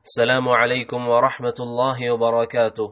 السلام عليكم ورحمة الله وبركاته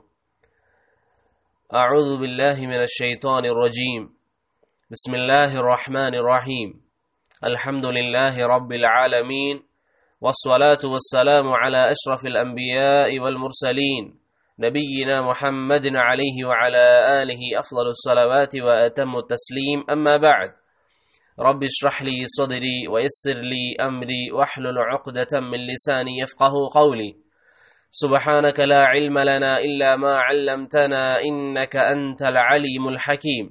أعوذ بالله من الشيطان الرجيم بسم الله الرحمن الرحيم الحمد لله رب العالمين والصلاة والسلام على أشرف الأنبياء والمرسلين نبينا محمد عليه وعلى آله أفضل الصلوات وأتم التسليم أما بعد رب اشرح لي صدري ويسر لي أمري واحلل عقدة من لساني يفقه قولي سبحانك لا علم لنا إلا ما علمتنا إنك أنت العليم الحكيم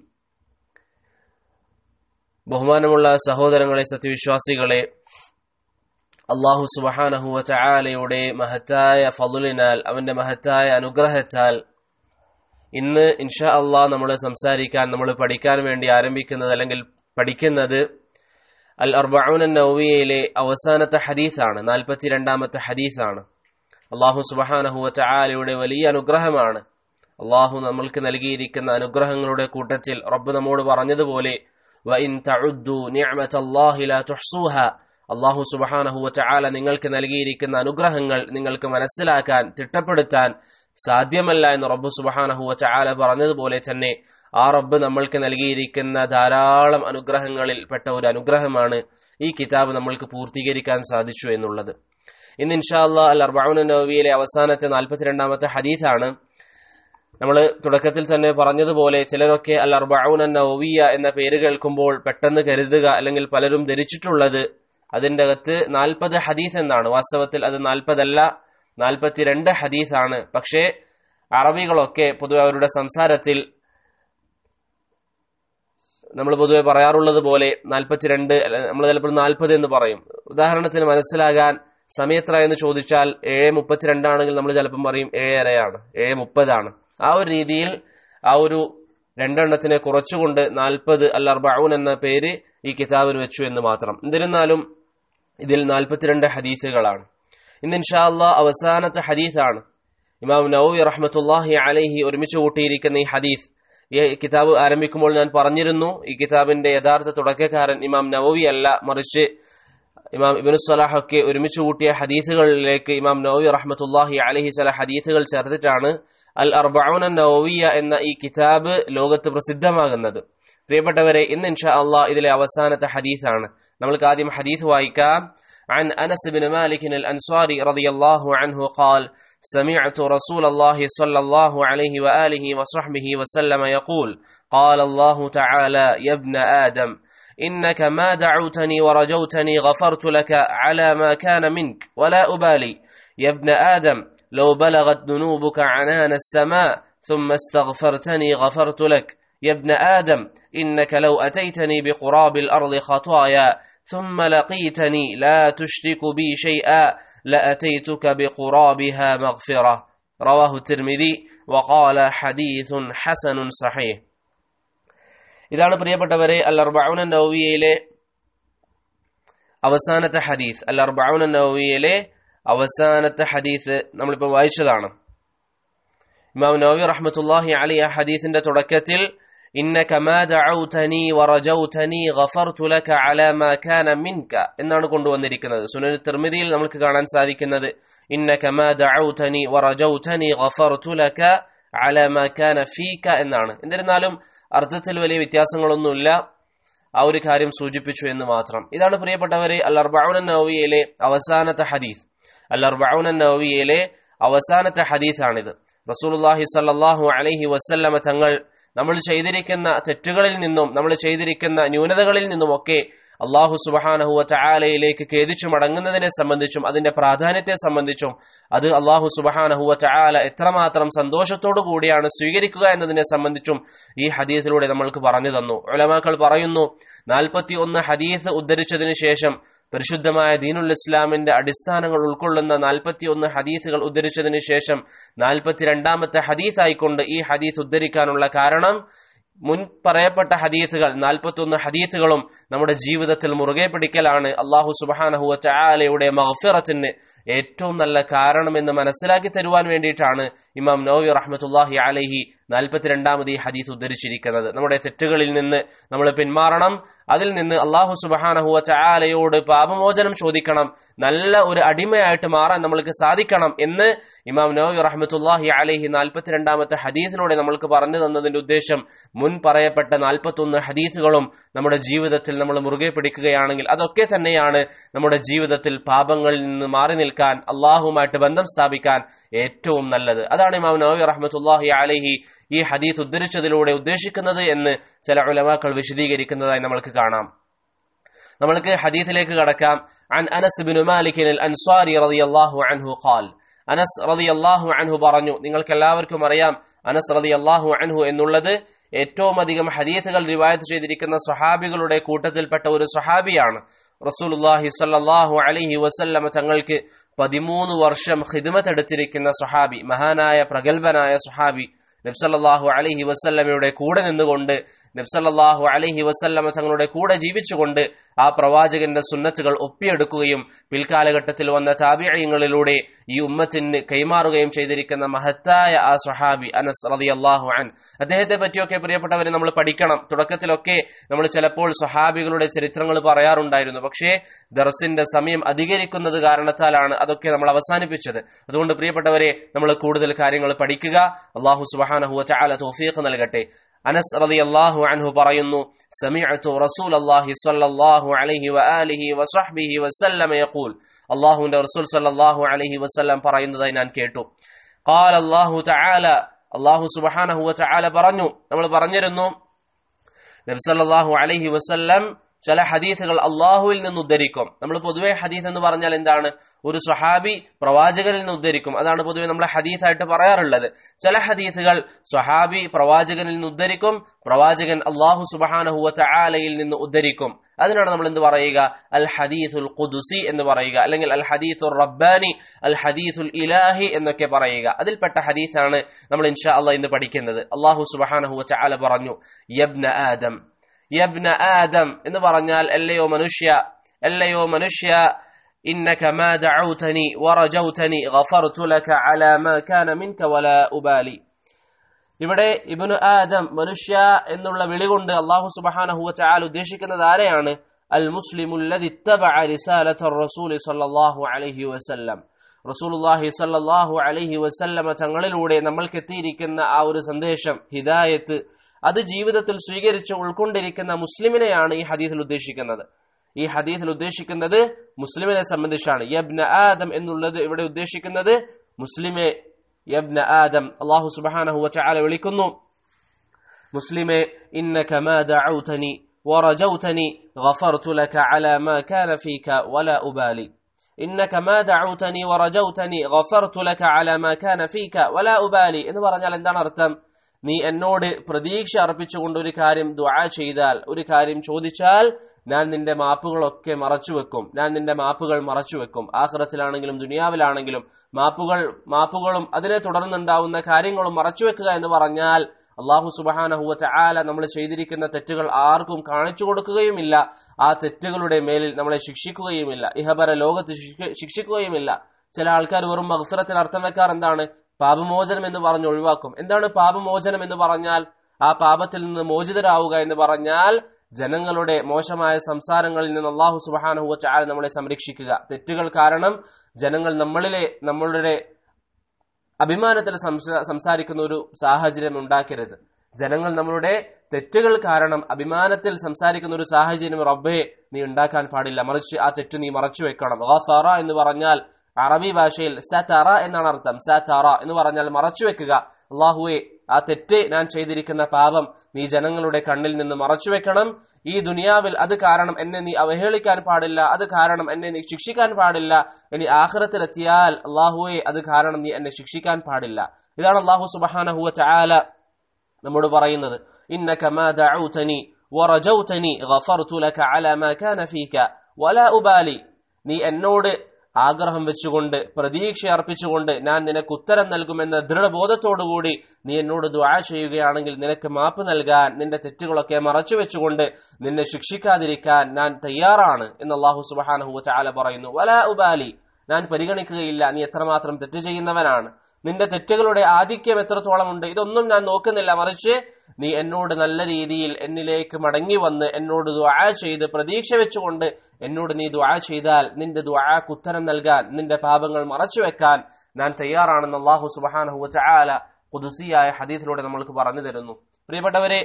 ബഹുമാനമുള്ള സഹോദരങ്ങളെ സത്യവിശ്വാസികളെ അള്ളാഹു സുബഹാനഹുവ ചായാലയുടെ മഹത്തായ ഫതുലിനാൽ അവന്റെ മഹത്തായ അനുഗ്രഹത്താൽ ഇന്ന് ഇൻഷാ അള്ളാഹ് നമ്മൾ സംസാരിക്കാൻ നമ്മൾ പഠിക്കാൻ വേണ്ടി ആരംഭിക്കുന്നത് അല്ലെങ്കിൽ പഠിക്കുന്നത് അൽ അർബൌൻ നൗവിയയിലെ അവസാനത്തെ ഹദീസാണ് നാൽപ്പത്തിരണ്ടാമത്തെ ഹദീസാണ് അള്ളാഹു സുബഹാനഹുവ ചായാലയുടെ വലിയ അനുഗ്രഹമാണ് അള്ളാഹു നമ്മൾക്ക് നൽകിയിരിക്കുന്ന അനുഗ്രഹങ്ങളുടെ കൂട്ടത്തിൽ റബ്ബ് നമ്മോട് പറഞ്ഞതുപോലെ വഇൻ തഉദ്ദു നിഅമതല്ലാഹി ലാ തുഹ്സൂഹ അള്ളാഹു സുബഹാനഹുവ ചായാല നിങ്ങൾക്ക് നൽകിയിരിക്കുന്ന അനുഗ്രഹങ്ങൾ നിങ്ങൾക്ക് മനസ്സിലാക്കാൻ തിട്ടപ്പെടുത്താൻ സാധ്യമല്ല എന്ന് റബ്ബ് സുബഹാനഹുവ ചായാല പറഞ്ഞതുപോലെ തന്നെ ആ റബ്ബ് നമ്മൾക്ക് നൽകിയിരിക്കുന്ന ധാരാളം അനുഗ്രഹങ്ങളിൽ പെട്ട ഒരു അനുഗ്രഹമാണ് ഈ കിതാബ് നമ്മൾക്ക് പൂർത്തീകരിക്കാൻ സാധിച്ചു എന്നുള്ളത് ഇന്ന് ഇൻഷാല്ലാ അൽ അർബൌൻ നവവിയിലെ അവസാനത്തെ നാൽപ്പത്തിരണ്ടാമത്തെ ഹദീസാണ് നമ്മൾ തുടക്കത്തിൽ തന്നെ പറഞ്ഞതുപോലെ ചിലരൊക്കെ അൽ അർബൌൻ നവവിയ എന്ന പേര് കേൾക്കുമ്പോൾ പെട്ടെന്ന് കരുതുക അല്ലെങ്കിൽ പലരും ധരിച്ചിട്ടുള്ളത് അതിൻ്റെ അകത്ത് നാൽപ്പത് ഹദീസ് എന്നാണ് വാസ്തവത്തിൽ അത് നാൽപ്പതല്ല നാൽപ്പത്തിരണ്ട് ഹദീസാണ് പക്ഷേ അറബികളൊക്കെ പൊതുവെ അവരുടെ സംസാരത്തിൽ നമ്മൾ പൊതുവെ പറയാറുള്ളത് പോലെ നാൽപ്പത്തിരണ്ട് നമ്മൾ ചിലപ്പോൾ നാൽപ്പത് എന്ന് പറയും ഉദാഹരണത്തിന് മനസ്സിലാകാൻ സമയത്ര എന്ന് ചോദിച്ചാൽ ഏഴ് മുപ്പത്തിരണ്ടാണെങ്കിൽ നമ്മൾ ചിലപ്പം പറയും ഏഴരയാണ് ഏഴ് മുപ്പതാണ് ആ ഒരു രീതിയിൽ ആ ഒരു രണ്ടെണ്ണത്തിനെ കുറച്ചുകൊണ്ട് നാൽപ്പത് അൽ അർബൌൻ എന്ന പേര് ഈ കിതാബിന് വെച്ചു എന്ന് മാത്രം എന്നിരുന്നാലും ഇതിൽ നാൽപ്പത്തിരണ്ട് ഹദീസുകളാണ് ഇന്ന് ഇൻഷാ അള്ളാ അവസാനത്തെ ഹദീസാണ് ഇമാം നൌവി റഹ്മത്തുല്ലാഹി അലൈഹി ഒരുമിച്ച് കൂട്ടിയിരിക്കുന്ന ഈ ഹദീസ് ഈ കിതാബ് ആരംഭിക്കുമ്പോൾ ഞാൻ പറഞ്ഞിരുന്നു ഈ കിതാബിന്റെ യഥാർത്ഥ തുടക്കക്കാരൻ ഇമാം നവവി അല്ല മറിച്ച് ഇമാം ഇബിനു സലാഹ് ഒക്കെ ഒരുമിച്ച് കൂട്ടിയ ഹദീസുകളിലേക്ക് ഇമാം നവവി റഹ്മത്തുല്ലാഹി അലഹി ചില ഹദീസുകൾ ചേർത്തിട്ടാണ് അൽ അർബൌന നവവിയ എന്ന ഈ കിതാബ് ലോകത്ത് പ്രസിദ്ധമാകുന്നത് പ്രിയപ്പെട്ടവരെ ഇന്ന് ഇൻഷാ അള്ളാഹ് ഇതിലെ അവസാനത്തെ ഹദീസാണ് നമ്മൾക്ക് ആദ്യം ഹദീസ് വായിക്കാം عن أنس بن مالك الأنصاري رضي الله عنه قال سمعت رسول الله صلى الله عليه وآله وصحبه وسلم يقول قال الله تعالى يا ابن آدم إنك ما دعوتني ورجوتني غفرت لك على ما كان منك ولا أبالي يا ابن آدم لو بلغت ذنوبك عنان السماء ثم استغفرتني غفرت لك يا ابن آدم إنك لو أتيتني بقراب الأرض خطايا ثم لقيتني لا تشرك بي شيئا لأتيتك بقرابها مغفرة رواه الترمذي وقال حديث حسن صحيح ഇതാണ് പ്രിയപ്പെട്ടവരെ അൽ അർബൌന നൗവിയയിലെ അവസാനത്തെ ഹദീസ് അൽ അർബൌന നൗവിയയിലെ അവസാനത്തെ ഹദീസ് നമ്മളിപ്പോൾ വായിച്ചതാണ് ഇമാം നവവി റഹ്മത്തുല്ലാഹി അലി ആ ഹദീസിന്റെ തുടക്കത്തിൽ ഇന്നക മാ ദഅൗതനി വറജൗതനി ഗഫർതു ലക അലാ മാ കാന മിൻക എന്നാണ് കൊണ്ടുവന്നിരിക്കുന്നത് സുനൻ തിർമിദിയിൽ നമുക്ക് കാണാൻ സാധിക്കുന്നത് ഇന്നക മാ ദഅൗതനി വറജൗതനി ഗഫർതു ലക അലാ മാ കാന ഫീക എന്നാണ് എന്നിരുന്നാലും അർത്ഥത്തിൽ വലിയ വ്യത്യാസങ്ങളൊന്നുമില്ല ആ ഒരു കാര്യം സൂചിപ്പിച്ചു എന്ന് മാത്രം ഇതാണ് പ്രിയപ്പെട്ടവരെ അൽ അർബൌൻ നവവിയയിലെ അവസാനത്തെ ഹദീസ് അൽ അർബൌൻ നവവിയയിലെ അവസാനത്തെ ഹദീസാണിത് റസൂലുള്ളാഹി സല്ലല്ലാഹു അലൈഹി വസല്ലമ തങ്ങൾ നമ്മൾ ചെയ്തിരിക്കുന്ന തെറ്റുകളിൽ നിന്നും നമ്മൾ ചെയ്തിരിക്കുന്ന ന്യൂനതകളിൽ നിന്നുമൊക്കെ അള്ളാഹു സുബഹാനഹുവ ചായാലയിലേക്ക് ഖേദിച്ചു മടങ്ങുന്നതിനെ സംബന്ധിച്ചും അതിന്റെ പ്രാധാന്യത്തെ സംബന്ധിച്ചും അത് അള്ളാഹു സുബഹാനഹുവ ചായാല എത്രമാത്രം സന്തോഷത്തോടു കൂടിയാണ് സ്വീകരിക്കുക എന്നതിനെ സംബന്ധിച്ചും ഈ ഹദീസിലൂടെ നമ്മൾക്ക് പറഞ്ഞു തന്നു ഉലമാക്കൾ പറയുന്നു നാൽപ്പത്തി ഒന്ന് ഹദീസ് ഉദ്ധരിച്ചതിന് ശേഷം പരിശുദ്ധമായ ദീനുൽ ഇസ്ലാമിന്റെ അടിസ്ഥാനങ്ങൾ ഉൾക്കൊള്ളുന്ന നാൽപ്പത്തി ഒന്ന് ഹദീസുകൾ ഉദ്ധരിച്ചതിന് ശേഷം നാൽപ്പത്തിരണ്ടാമത്തെ ഹദീസായിക്കൊണ്ട് ഈ ഹദീസ് ഉദ്ധരിക്കാനുള്ള കാരണം മുൻ പറയപ്പെട്ട ഹദീസുകൾ നാൽപ്പത്തൊന്ന് ഹദീസുകളും നമ്മുടെ ജീവിതത്തിൽ മുറുകെ പിടിക്കലാണ് അള്ളാഹു സുബാനഹുവ ചായാലയുടെ മഹഫിറത്തിന് ഏറ്റവും നല്ല കാരണമെന്ന് മനസ്സിലാക്കി തരുവാൻ വേണ്ടിയിട്ടാണ് ഇമാം നവവി റഹ്മത്തുല്ലാഹി അലഹി നാൽപ്പത്തിരണ്ടാമത് ഈ ഹദീസ് ഉദ്ധരിച്ചിരിക്കുന്നത് നമ്മുടെ തെറ്റുകളിൽ നിന്ന് നമ്മൾ പിന്മാറണം അതിൽ നിന്ന് അള്ളാഹു സുബഹാനഹുവ ചായാലയോട് പാപമോചനം ചോദിക്കണം നല്ല ഒരു അടിമയായിട്ട് മാറാൻ നമ്മൾക്ക് സാധിക്കണം എന്ന് ഇമാം നവവി റഹ്മത്തുല്ലാഹി അലഹി നാൽപ്പത്തിരണ്ടാമത്തെ ഹദീസിലൂടെ നമ്മൾക്ക് പറഞ്ഞു തന്നതിന്റെ ഉദ്ദേശം മുൻ പറയപ്പെട്ട നാൽപ്പത്തൊന്ന് ഹദീസുകളും നമ്മുടെ ജീവിതത്തിൽ നമ്മൾ മുറുകെ പിടിക്കുകയാണെങ്കിൽ അതൊക്കെ തന്നെയാണ് നമ്മുടെ ജീവിതത്തിൽ പാപങ്ങളിൽ നിന്ന് മാറി നിൽക്കാൻ അള്ളാഹുമായിട്ട് ബന്ധം സ്ഥാപിക്കാൻ ഏറ്റവും നല്ലത് അതാണ് ഇമാം നവവി റഹ്മത്തുല്ലാഹി അലഹി ഈ ഹദീസ് ഉദ്ധരിച്ചതിലൂടെ ഉദ്ദേശിക്കുന്നത് എന്ന് ചില ഉലമാക്കൾ വിശദീകരിക്കുന്നതായി നമ്മൾക്ക് കാണാം നമ്മൾക്ക് ഹദീസിലേക്ക് കടക്കാം عن أنس بن مالك الأنصاري رضي الله عنه قال അനസ് റതി അള്ളാഹു അൻഹു പറഞ്ഞു നിങ്ങൾക്ക് എല്ലാവർക്കും അറിയാം അനസ് റതി അള്ളാഹു അൻഹു എന്നുള്ളത് ഏറ്റവും അധികം ഹദീസുകൾ റിവായത്ത് ചെയ്തിരിക്കുന്ന സ്വഹാബികളുടെ കൂട്ടത്തിൽപ്പെട്ട ഒരു സ്വഹാബിയാണ് റസൂലുല്ലാഹി സല്ലാഹു അലഹി വസല്ലമ തങ്ങൾക്ക് പതിമൂന്ന് വർഷം ഹിദ്മത്ത് എടുത്തിരിക്കുന്ന സ്വഹാബി മഹാനായ പ്രഗത്ഭനായ സ്വഹാബി നബ്സല്ലാഹു അലഹി വസല്ലമയുടെ കൂടെ നിന്നുകൊണ്ട് നബ്സല്ലാഹു അലഹി വസല്ലമ തങ്ങളുടെ കൂടെ ജീവിച്ചുകൊണ്ട് ആ പ്രവാചകന്റെ സുന്നത്തുകൾ ഒപ്പിയെടുക്കുകയും പിൽക്കാലഘട്ടത്തിൽ വന്ന താപിയങ്ങളിലൂടെ ഈ ഉമ്മത്തിന് കൈമാറുകയും ചെയ്തിരിക്കുന്ന മഹത്തായ ആ സ്വഹാബി അനസ് റതി അള്ളാഹു അൻ അദ്ദേഹത്തെ പറ്റിയൊക്കെ പ്രിയപ്പെട്ടവരെ നമ്മൾ പഠിക്കണം തുടക്കത്തിലൊക്കെ നമ്മൾ ചിലപ്പോൾ സ്വഹാബികളുടെ ചരിത്രങ്ങൾ പറയാറുണ്ടായിരുന്നു പക്ഷേ ദർസിന്റെ സമയം അധികരിക്കുന്നത് കാരണത്താലാണ് അതൊക്കെ നമ്മൾ അവസാനിപ്പിച്ചത് അതുകൊണ്ട് പ്രിയപ്പെട്ടവരെ നമ്മൾ കൂടുതൽ കാര്യങ്ങൾ പഠിക്കുക അള്ളാഹു സുബാനഹു ചാല തോഫീഖ് നൽകട്ടെ അനസ് റളിയല്ലാഹു അൻഹു പറയുന്നു സമിഅതു റസൂലല്ലാഹി സ്വല്ലല്ലാഹു അലൈഹി വആലിഹി വസഹ്ബിഹി വസല്ലമ യഖൂൽ അല്ലാഹുവിന്റെ റസൂൽ സ്വല്ലല്ലാഹു അലൈഹി വസല്ലം പറയുന്നതായി ഞാൻ കേട്ടു ഖാല അല്ലാഹു തആല അല്ലാഹു സുബ്ഹാനഹു വതആല പറഞ്ഞു നമ്മൾ പറഞ്ഞിരുന്നു നബി സല്ലല്ലാഹു അലൈഹി വസല്ലം ചില ഹദീസുകൾ അള്ളാഹുവിൽ നിന്ന് ഉദ്ധരിക്കും നമ്മൾ പൊതുവെ ഹദീസ് എന്ന് പറഞ്ഞാൽ എന്താണ് ഒരു സ്വഹാബി പ്രവാചകരിൽ നിന്ന് ഉദ്ധരിക്കും അതാണ് പൊതുവെ നമ്മൾ ഹദീസായിട്ട് പറയാറുള്ളത് ചില ഹദീസുകൾ സ്വഹാബി പ്രവാചകനിൽ നിന്ന് ഉദ്ധരിക്കും പ്രവാചകൻ അള്ളാഹു സുബാനഹുവ ചാലയിൽ നിന്ന് ഉദ്ധരിക്കും അതിനാണ് നമ്മൾ എന്ത് പറയുക അൽ ഹദീസുൽ ഖുദുസി എന്ന് പറയുക അല്ലെങ്കിൽ അൽ ഹദീസുൽ റബ്ബാനി അൽ ഹദീസുൽ ഇലാഹി എന്നൊക്കെ പറയുക അതിൽപ്പെട്ട ഹദീസാണ് നമ്മൾ ഇൻഷാ അള്ളാഹ് ഇന്ന് പഠിക്കുന്നത് അള്ളാഹു സുബാനഹുവ ചാല പറഞ്ഞു യബ്ന ആദം യബ്ന ആദം എന്ന് പറഞ്ഞാൽ അല്ലയോ മനുഷ്യ അല്ലയോ മനുഷ്യ إنك ما دعوتني ورجوتني غفرت لك على ما كان منك ولا أبالي ഇവിടെ ഇബനു ആദം മനുഷ്യ എന്നുള്ള വിളി കൊണ്ട് അള്ളാഹു സുബഹാനഹുവ ചാൽ ഉദ്ദേശിക്കുന്നത് ആരെയാണ് അൽ മുസ്ലിമുല്ലദി ഇത്തബഅ റിസാലത റസൂൽ സല്ലല്ലാഹു അലൈഹി വസല്ലം റസൂലുള്ളാഹി സല്ലല്ലാഹു അലൈഹി വസല്ലമ തങ്ങളിലൂടെ നമ്മൾക്ക് എത്തിയിരിക്കുന്ന ആ ഒരു സന്ദേശം ഹിദായത്ത് അത് ജീവിതത്തിൽ സ്വീകരിച്ച് ഉൾക്കൊണ്ടിരിക്കുന്ന മുസ്ലിമിനെയാണ് ഈ ഹദീസിൽ ഉദ്ദേശിക്കുന്നത് ഈ ഹദീസിൽ ഉദ്ദേശിക്കുന്നത് മുസ്ലിമിനെ സംബന്ധിച്ചാണ് യബ്ന ആദം എന്നുള്ളത് ഇവിടെ ഉദ്ദേശിക്കുന്നത് മുസ്ലിമെ യബ്ന ആദം അള്ളാഹു സുബ്ഹാനഹു വതആല വിളിക്കുന്നു മുസ്ലിമെ ഇന്നക മാ ദഅൗതനി ورجوتني غفرت لك على ما كان فيك ولا أبالي إنك ما دعوتني ورجوتني غفرت لك على ما كان فيك ولا أبالي എന്ന് പറഞ്ഞാൽ എന്താണ് അർത്ഥം നീ എന്നോട് പ്രതീക്ഷ അർപ്പിച്ചുകൊണ്ട് ഒരു കാര്യം ദുആ ചെയ്താൽ ഒരു കാര്യം ചോദിച്ചാൽ ഞാൻ നിന്റെ മാപ്പുകളൊക്കെ മറച്ചുവെക്കും ഞാൻ നിന്റെ മാപ്പുകൾ മറച്ചുവെക്കും ആഹ്റത്തിലാണെങ്കിലും ദുനിയാവിലാണെങ്കിലും മാപ്പുകൾ മാപ്പുകളും അതിനെ തുടർന്നുണ്ടാവുന്ന കാര്യങ്ങളും മറച്ചുവെക്കുക എന്ന് പറഞ്ഞാൽ അള്ളാഹു സുബഹാനഹുവ ചാല നമ്മൾ ചെയ്തിരിക്കുന്ന തെറ്റുകൾ ആർക്കും കാണിച്ചു കൊടുക്കുകയുമില്ല ആ തെറ്റുകളുടെ മേലിൽ നമ്മളെ ശിക്ഷിക്കുകയുമില്ല ഇഹപര ലോകത്ത് ശിക്ഷിക്കുകയുമില്ല ചില ആൾക്കാർ വെറും മഹഫിറത്തിന് അർത്ഥം വെക്കാർ എന്താണ് പാപമോചനം എന്ന് പറഞ്ഞ് ഒഴിവാക്കും എന്താണ് പാപമോചനം എന്ന് പറഞ്ഞാൽ ആ പാപത്തിൽ നിന്ന് മോചിതരാവുക എന്ന് പറഞ്ഞാൽ ജനങ്ങളുടെ മോശമായ സംസാരങ്ങളിൽ നിന്ന് അള്ളാഹു സുബാനഹുവ ചായ നമ്മളെ സംരക്ഷിക്കുക തെറ്റുകൾ കാരണം ജനങ്ങൾ നമ്മളിലെ നമ്മളുടെ അഭിമാനത്തിൽ സംസാരിക്കുന്ന ഒരു സാഹചര്യം ഉണ്ടാക്കരുത് ജനങ്ങൾ നമ്മളുടെ തെറ്റുകൾ കാരണം അഭിമാനത്തിൽ സംസാരിക്കുന്ന ഒരു സാഹചര്യം റബ്ബെ നീ ഉണ്ടാക്കാൻ പാടില്ല മറിച്ച് ആ തെറ്റ് നീ മറച്ചു വെക്കണം ഗഫറ എന്ന് പറഞ്ഞാൽ അറബി ഭാഷയിൽ സതറ എന്നാണ് അർത്ഥം സതറ എന്ന് പറഞ്ഞാൽ മറച്ചു വെക്കുക അള്ളാഹുവെ ആ തെറ്റ് ഞാൻ ചെയ്തിരിക്കുന്ന പാപം നീ ജനങ്ങളുടെ കണ്ണിൽ നിന്ന് മറച്ചു വെക്കണം ഈ ദുനിയാവിൽ അത് കാരണം എന്നെ നീ അവഹേളിക്കാൻ പാടില്ല അത് കാരണം എന്നെ നീ ശിക്ഷിക്കാൻ പാടില്ല ഇനി ആഹ്റത്തിലെത്തിയാൽ അള്ളാഹുവെ അത് കാരണം നീ എന്നെ ശിക്ഷിക്കാൻ പാടില്ല ഇതാണ് അള്ളാഹു സുബഹാനഹുവ ചാല നമ്മോട് പറയുന്നത് ഇന്നക മാ ദഅൗതനി വറജൗതനി ഗഫർതു ലക അലാ മാ കാന ഫീക വലാ ഉബാലി നീ എന്നോട് ആഗ്രഹം വെച്ചുകൊണ്ട് പ്രതീക്ഷ അർപ്പിച്ചുകൊണ്ട് ഞാൻ നിനക്ക് ഉത്തരം നൽകുമെന്ന ദൃഢബോധത്തോടുകൂടി നീ എന്നോട് ദ്വാ ചെയ്യുകയാണെങ്കിൽ നിനക്ക് മാപ്പ് നൽകാൻ നിന്റെ തെറ്റുകളൊക്കെ മറച്ചു വെച്ചുകൊണ്ട് നിന്നെ ശിക്ഷിക്കാതിരിക്കാൻ ഞാൻ തയ്യാറാണ് എന്ന് അള്ളാഹു സുബാനഹു ചാല പറയുന്നു വല ഉബാലി ഞാൻ പരിഗണിക്കുകയില്ല നീ എത്രമാത്രം തെറ്റ് ചെയ്യുന്നവനാണ് നിന്റെ തെറ്റുകളുടെ ആധിക്യം എത്രത്തോളം ഉണ്ട് ഇതൊന്നും ഞാൻ നോക്കുന്നില്ല മറിച്ച് നീ എന്നോട് നല്ല രീതിയിൽ എന്നിലേക്ക് മടങ്ങി വന്ന് എന്നോട് ദുആ ചെയ്ത് പ്രതീക്ഷ വെച്ചുകൊണ്ട് എന്നോട് നീ ദുആ ചെയ്താൽ നിന്റെ ദുആക്ക് ഉത്തരം നൽകാൻ നിന്റെ പാപങ്ങൾ മറച്ചു വെക്കാൻ ഞാൻ തയ്യാറാണെന്ന് അള്ളാഹു സുബാനഹു ചാല കുതുസിയായ ഹദീസിലൂടെ നമ്മൾക്ക് പറഞ്ഞു തരുന്നു പ്രിയപ്പെട്ടവരെ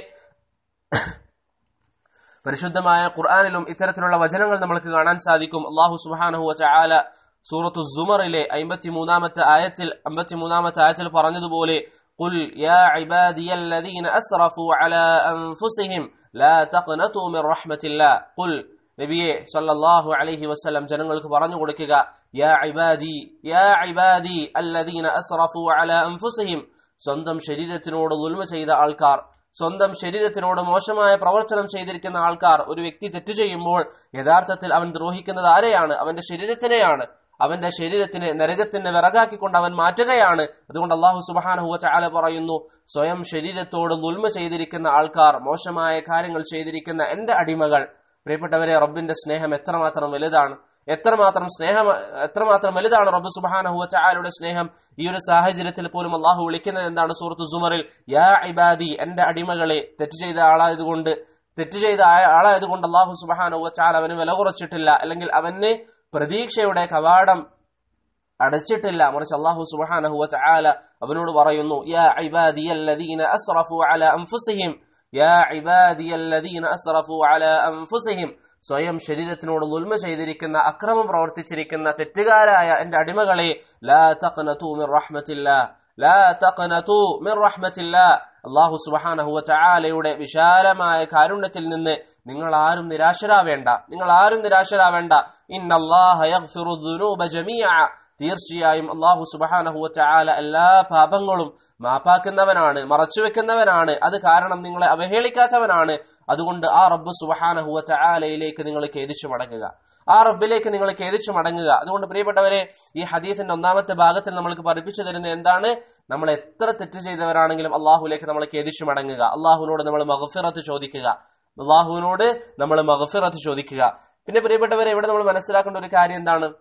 പരിശുദ്ധമായ ഖുർആാനിലും ഇത്തരത്തിലുള്ള വചനങ്ങൾ നമ്മൾക്ക് കാണാൻ സാധിക്കും അള്ളാഹു സുബാനഹു ചാല സൂറത്തു സുമറിലെ അമ്പത്തി മൂന്നാമത്തെ ആയത്തിൽ അമ്പത്തി മൂന്നാമത്തെ ആയത്തിൽ പറഞ്ഞതുപോലെ قل يا عبادي الذين أسرفوا على أنفسهم لا تقنطوا من رحمة الله قل നബിയെ സല്ലല്ലാഹു അലൈഹി വസല്ലം ജനങ്ങൾക്ക് പറഞ്ഞു കൊടുക്കുക യാ ഇബാദി യാ ഇബാദി അല്ലദീന അസ്റഫു അലാ അൻഫുസിഹിം സ്വന്തം ശരീരത്തിനോട് ഉൽമ ചെയ്ത ആൾക്കാർ സ്വന്തം ശരീരത്തിനോട് മോശമായ പ്രവർത്തനം ചെയ്തിരിക്കുന്ന ആൾക്കാർ ഒരു വ്യക്തി തെറ്റു ചെയ്യുമ്പോൾ യഥാർത്ഥത്തിൽ അവൻ ദ്രോഹിക്കുന്നത് ആരെയാണ് അവന്റെ ശരീരത്തിനെയാണ് അവന്റെ ശരീരത്തിനെ നരകത്തിന് വിറകാക്കിക്കൊണ്ട് അവൻ മാറ്റുകയാണ് അതുകൊണ്ട് അള്ളാഹു സുബാനഹുവ ചാല പറയുന്നു സ്വയം ശരീരത്തോട് ഉൽമ ചെയ്തിരിക്കുന്ന ആൾക്കാർ മോശമായ കാര്യങ്ങൾ ചെയ്തിരിക്കുന്ന എന്റെ അടിമകൾ പ്രിയപ്പെട്ടവരെ റബ്ബിന്റെ സ്നേഹം എത്രമാത്രം വലുതാണ് എത്രമാത്രം സ്നേഹം എത്രമാത്രം വലുതാണ് റബ്ബ് സുബാനഹുവ ചായാലുടെ സ്നേഹം ഈ ഒരു സാഹചര്യത്തിൽ പോലും അള്ളാഹു വിളിക്കുന്നത് എന്താണ് സൂറത്ത് സുമറിൽ യാ ഇബാദി എന്റെ അടിമകളെ തെറ്റ് ചെയ്ത ആളായതുകൊണ്ട് തെറ്റ് ചെയ്ത ആളായതുകൊണ്ട് അള്ളാഹു സുബാനഹുവ ചാൽ അവന് വില കുറച്ചിട്ടില്ല അല്ലെങ്കിൽ അവന് പ്രതീക്ഷയുടെ കവാടം അടച്ചിട്ടില്ല മറിച്ച് അള്ളാഹു സുബാനഹുവ ചാല അവനോട് പറയുന്നു യാ ഇബാദിയല്ലദീന അസ്റഫു അല അൻഫുസിഹിം യാ ഇബാദിയല്ലദീന അസ്റഫു അല അൻഫുസിഹിം സ്വയം ശരീരത്തിനോട് ഉൽമ ചെയ്തിരിക്കുന്ന അക്രമം പ്രവർത്തിച്ചിരിക്കുന്ന തെറ്റുകാരായ എന്റെ അടിമകളെ ലാ തഖ്നതു മിർ റഹ്മത്തില്ലാ ലാ തഖ്നതു മിർ റഹ്മത്തില്ലാ അള്ളാഹു സുബ്ഹാനഹു വതആലയുടെ വിശാലമായ കാരുണ്യത്തിൽ നിന്ന് നിങ്ങൾ ആരും നിരാശരാവേണ്ട നിങ്ങൾ ആരും നിരാശരാവേണ്ട ഇന്നല്ലാഹ യഗ്ഫിറു ദുനൂബ ജമീഅ തീർച്ചയായും അള്ളാഹു സുബ്ഹാനഹു വതആല എല്ലാ പാപങ്ങളും മാപ്പാക്കുന്നവനാണ് മറച്ചുവെക്കുന്നവനാണ് അത് കാരണം നിങ്ങളെ അവഹേളിക്കാത്തവനാണ് അതുകൊണ്ട് ആ റബ്ബ് സുബഹാനഹുവ ചാലയിലേക്ക് നിങ്ങൾ ഖേദിച്ചു മടങ്ങുക ആ റബ്ബിലേക്ക് നിങ്ങൾ ഖേദിച്ചു മടങ്ങുക അതുകൊണ്ട് പ്രിയപ്പെട്ടവരെ ഈ ഹദീസിന്റെ ഒന്നാമത്തെ ഭാഗത്തിൽ നമ്മൾക്ക് പഠിപ്പിച്ചു തരുന്നത് എന്താണ് നമ്മൾ എത്ര തെറ്റ് ചെയ്തവരാണെങ്കിലും അള്ളാഹുലേക്ക് നമ്മൾ ഖേദിച്ചു മടങ്ങുക അള്ളാഹുവിനോട് നമ്മൾ മഹഫിറത്ത് ചോദിക്കുക അള്ളാഹുവിനോട് നമ്മൾ മഹഫിറത്ത് ചോദിക്കുക പിന്നെ പ്രിയപ്പെട്ടവരെ ഇവിടെ നമ്മൾ മനസ്സിലാക്കേണ്ട ഒരു കാര്യം എന്താണ്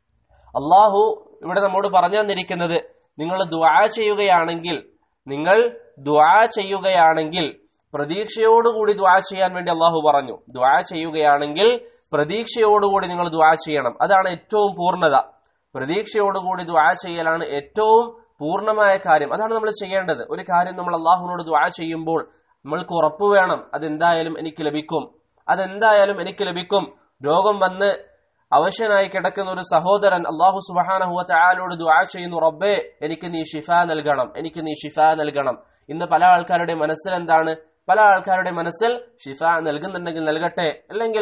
അള്ളാഹു ഇവിടെ നമ്മോട് പറഞ്ഞു തന്നിരിക്കുന്നത് നിങ്ങൾ ദ്വാ ചെയ്യുകയാണെങ്കിൽ നിങ്ങൾ ദ്വാ ചെയ്യുകയാണെങ്കിൽ പ്രതീക്ഷയോടുകൂടി ദ്വാ ചെയ്യാൻ വേണ്ടി അള്ളാഹു പറഞ്ഞു ദ്വാ ചെയ്യുകയാണെങ്കിൽ പ്രതീക്ഷയോടുകൂടി നിങ്ങൾ ദ്വാ ചെയ്യണം അതാണ് ഏറ്റവും പൂർണ്ണത പ്രതീക്ഷയോടുകൂടി ദ്വാ ചെയ്യലാണ് ഏറ്റവും പൂർണ്ണമായ കാര്യം അതാണ് നമ്മൾ ചെയ്യേണ്ടത് ഒരു കാര്യം നമ്മൾ അള്ളാഹുവിനോട് ദ്വാ ചെയ്യുമ്പോൾ നമ്മൾക്ക് ഉറപ്പ് വേണം അതെന്തായാലും എനിക്ക് ലഭിക്കും അതെന്തായാലും എനിക്ക് ലഭിക്കും രോഗം വന്ന് അവശനായി കിടക്കുന്ന ഒരു സഹോദരൻ അള്ളാഹു സുബാനഹുവ ചായാലോട് ദുആ ചെയ്യുന്നു റബ്ബേ എനിക്ക് നീ ഷിഫ നൽകണം എനിക്ക് നീ ഷിഫ നൽകണം ഇന്ന് പല ആൾക്കാരുടെ മനസ്സിൽ എന്താണ് പല ആൾക്കാരുടെ മനസ്സിൽ ഷിഫ നൽകുന്നുണ്ടെങ്കിൽ നൽകട്ടെ അല്ലെങ്കിൽ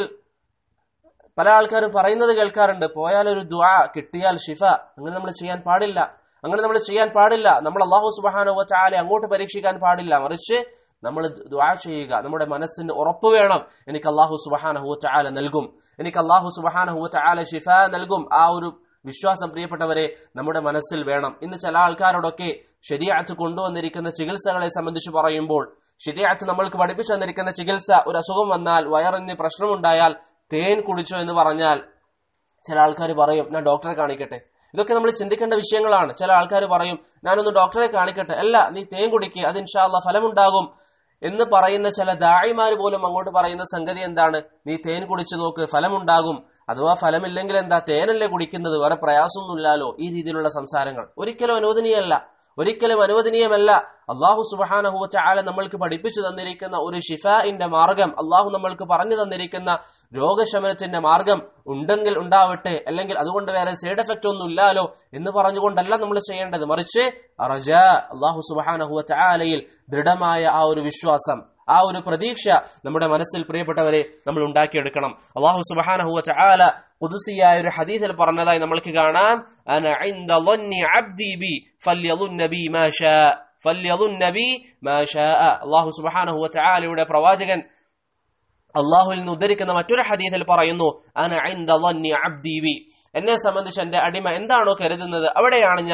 പല ആൾക്കാരും പറയുന്നത് കേൾക്കാറുണ്ട് പോയാൽ ഒരു ദുആ കിട്ടിയാൽ ഷിഫ അങ്ങനെ നമ്മൾ ചെയ്യാൻ പാടില്ല അങ്ങനെ നമ്മൾ ചെയ്യാൻ പാടില്ല നമ്മൾ അള്ളാഹു സുബാനുവ ചാലെ അങ്ങോട്ട് പരീക്ഷിക്കാൻ പാടില്ല മറിച്ച് നമ്മൾ ദുആ ചെയ്യുക നമ്മുടെ മനസ്സിന് ഉറപ്പ് വേണം എനിക്ക് അള്ളാഹു സുബഹാനഹു ചാല നൽകും എനിക്ക് അള്ളാഹു സുബഹാനഹു ചാല ഷിഫ നൽകും ആ ഒരു വിശ്വാസം പ്രിയപ്പെട്ടവരെ നമ്മുടെ മനസ്സിൽ വേണം ഇന്ന് ചില ആൾക്കാരോടൊക്കെ ശരിയാത്ത് കൊണ്ടുവന്നിരിക്കുന്ന ചികിത്സകളെ സംബന്ധിച്ച് പറയുമ്പോൾ ശരിയാത്ത് നമ്മൾക്ക് പഠിപ്പിച്ചു തന്നിരിക്കുന്ന ചികിത്സ ഒരു അസുഖം വന്നാൽ വയറിന് പ്രശ്നമുണ്ടായാൽ തേൻ കുടിച്ചോ എന്ന് പറഞ്ഞാൽ ചില ആൾക്കാർ പറയും ഞാൻ ഡോക്ടറെ കാണിക്കട്ടെ ഇതൊക്കെ നമ്മൾ ചിന്തിക്കേണ്ട വിഷയങ്ങളാണ് ചില ആൾക്കാർ പറയും ഞാനൊന്ന് ഡോക്ടറെ കാണിക്കട്ടെ അല്ല നീ തേൻ കുടിക്കുക അത് ഇൻഷാല്ല ഫലമുണ്ടാകും എന്ന് പറയുന്ന ചില ദായിമാർ പോലും അങ്ങോട്ട് പറയുന്ന സംഗതി എന്താണ് നീ തേൻ കുടിച്ചു നോക്ക് ഫലമുണ്ടാകും അഥവാ ഫലമില്ലെങ്കിൽ എന്താ തേനല്ലേ കുടിക്കുന്നത് വേറെ പ്രയാസമൊന്നുമില്ലല്ലോ ഈ രീതിയിലുള്ള സംസാരങ്ങൾ ഒരിക്കലും അനുവദനീയമല്ല ഒരിക്കലും അനുവദനീയമല്ല അള്ളാഹു സുബാനഹു ചാല നമ്മൾക്ക് പഠിപ്പിച്ചു തന്നിരിക്കുന്ന ഒരു ഷിഫാഇന്റെ മാർഗം അള്ളാഹു നമ്മൾക്ക് പറഞ്ഞു തന്നിരിക്കുന്ന രോഗശമനത്തിന്റെ മാർഗം ഉണ്ടെങ്കിൽ ഉണ്ടാവട്ടെ അല്ലെങ്കിൽ അതുകൊണ്ട് വേറെ സൈഡ് എഫക്റ്റ് ഒന്നും ഇല്ലാലോ എന്ന് പറഞ്ഞുകൊണ്ടല്ല നമ്മൾ ചെയ്യേണ്ടത് മറിച്ച് റജ അള്ളാഹു സുബാനഹു ചാലയിൽ ദൃഢമായ ആ ഒരു വിശ്വാസം ആ ഒരു പ്രതീക്ഷ നമ്മുടെ മനസ്സിൽ പ്രിയപ്പെട്ടവരെ നമ്മൾ ഉണ്ടാക്കിയെടുക്കണം അള്ളാഹു സുബാനഹുവ ചാല കുതുസിയായ ഒരു ഹദീസിൽ പറഞ്ഞതായി നമ്മൾക്ക് കാണാം അന ഇൻദ ളന്നി അബ്ദി ബി ഫല്യളുന്ന ബി മാ ഷാ ഫല്യളുന്ന ബി മാ ഷാ അള്ളാഹു സുബാനഹുവ ചാലയുടെ പ്രവാചകൻ അള്ളാഹുവിൽ നിന്ന് ഉദ്ധരിക്കുന്ന മറ്റൊരു ഹദീസിൽ പറയുന്നു അന ഇൻദ ളന്നി അബ്ദി ബി എന്നെ സംബന്ധിച്ച് എന്റെ അടിമ എന്താണോ കരുതുന്നത് അവിടെയാണ് ഞാൻ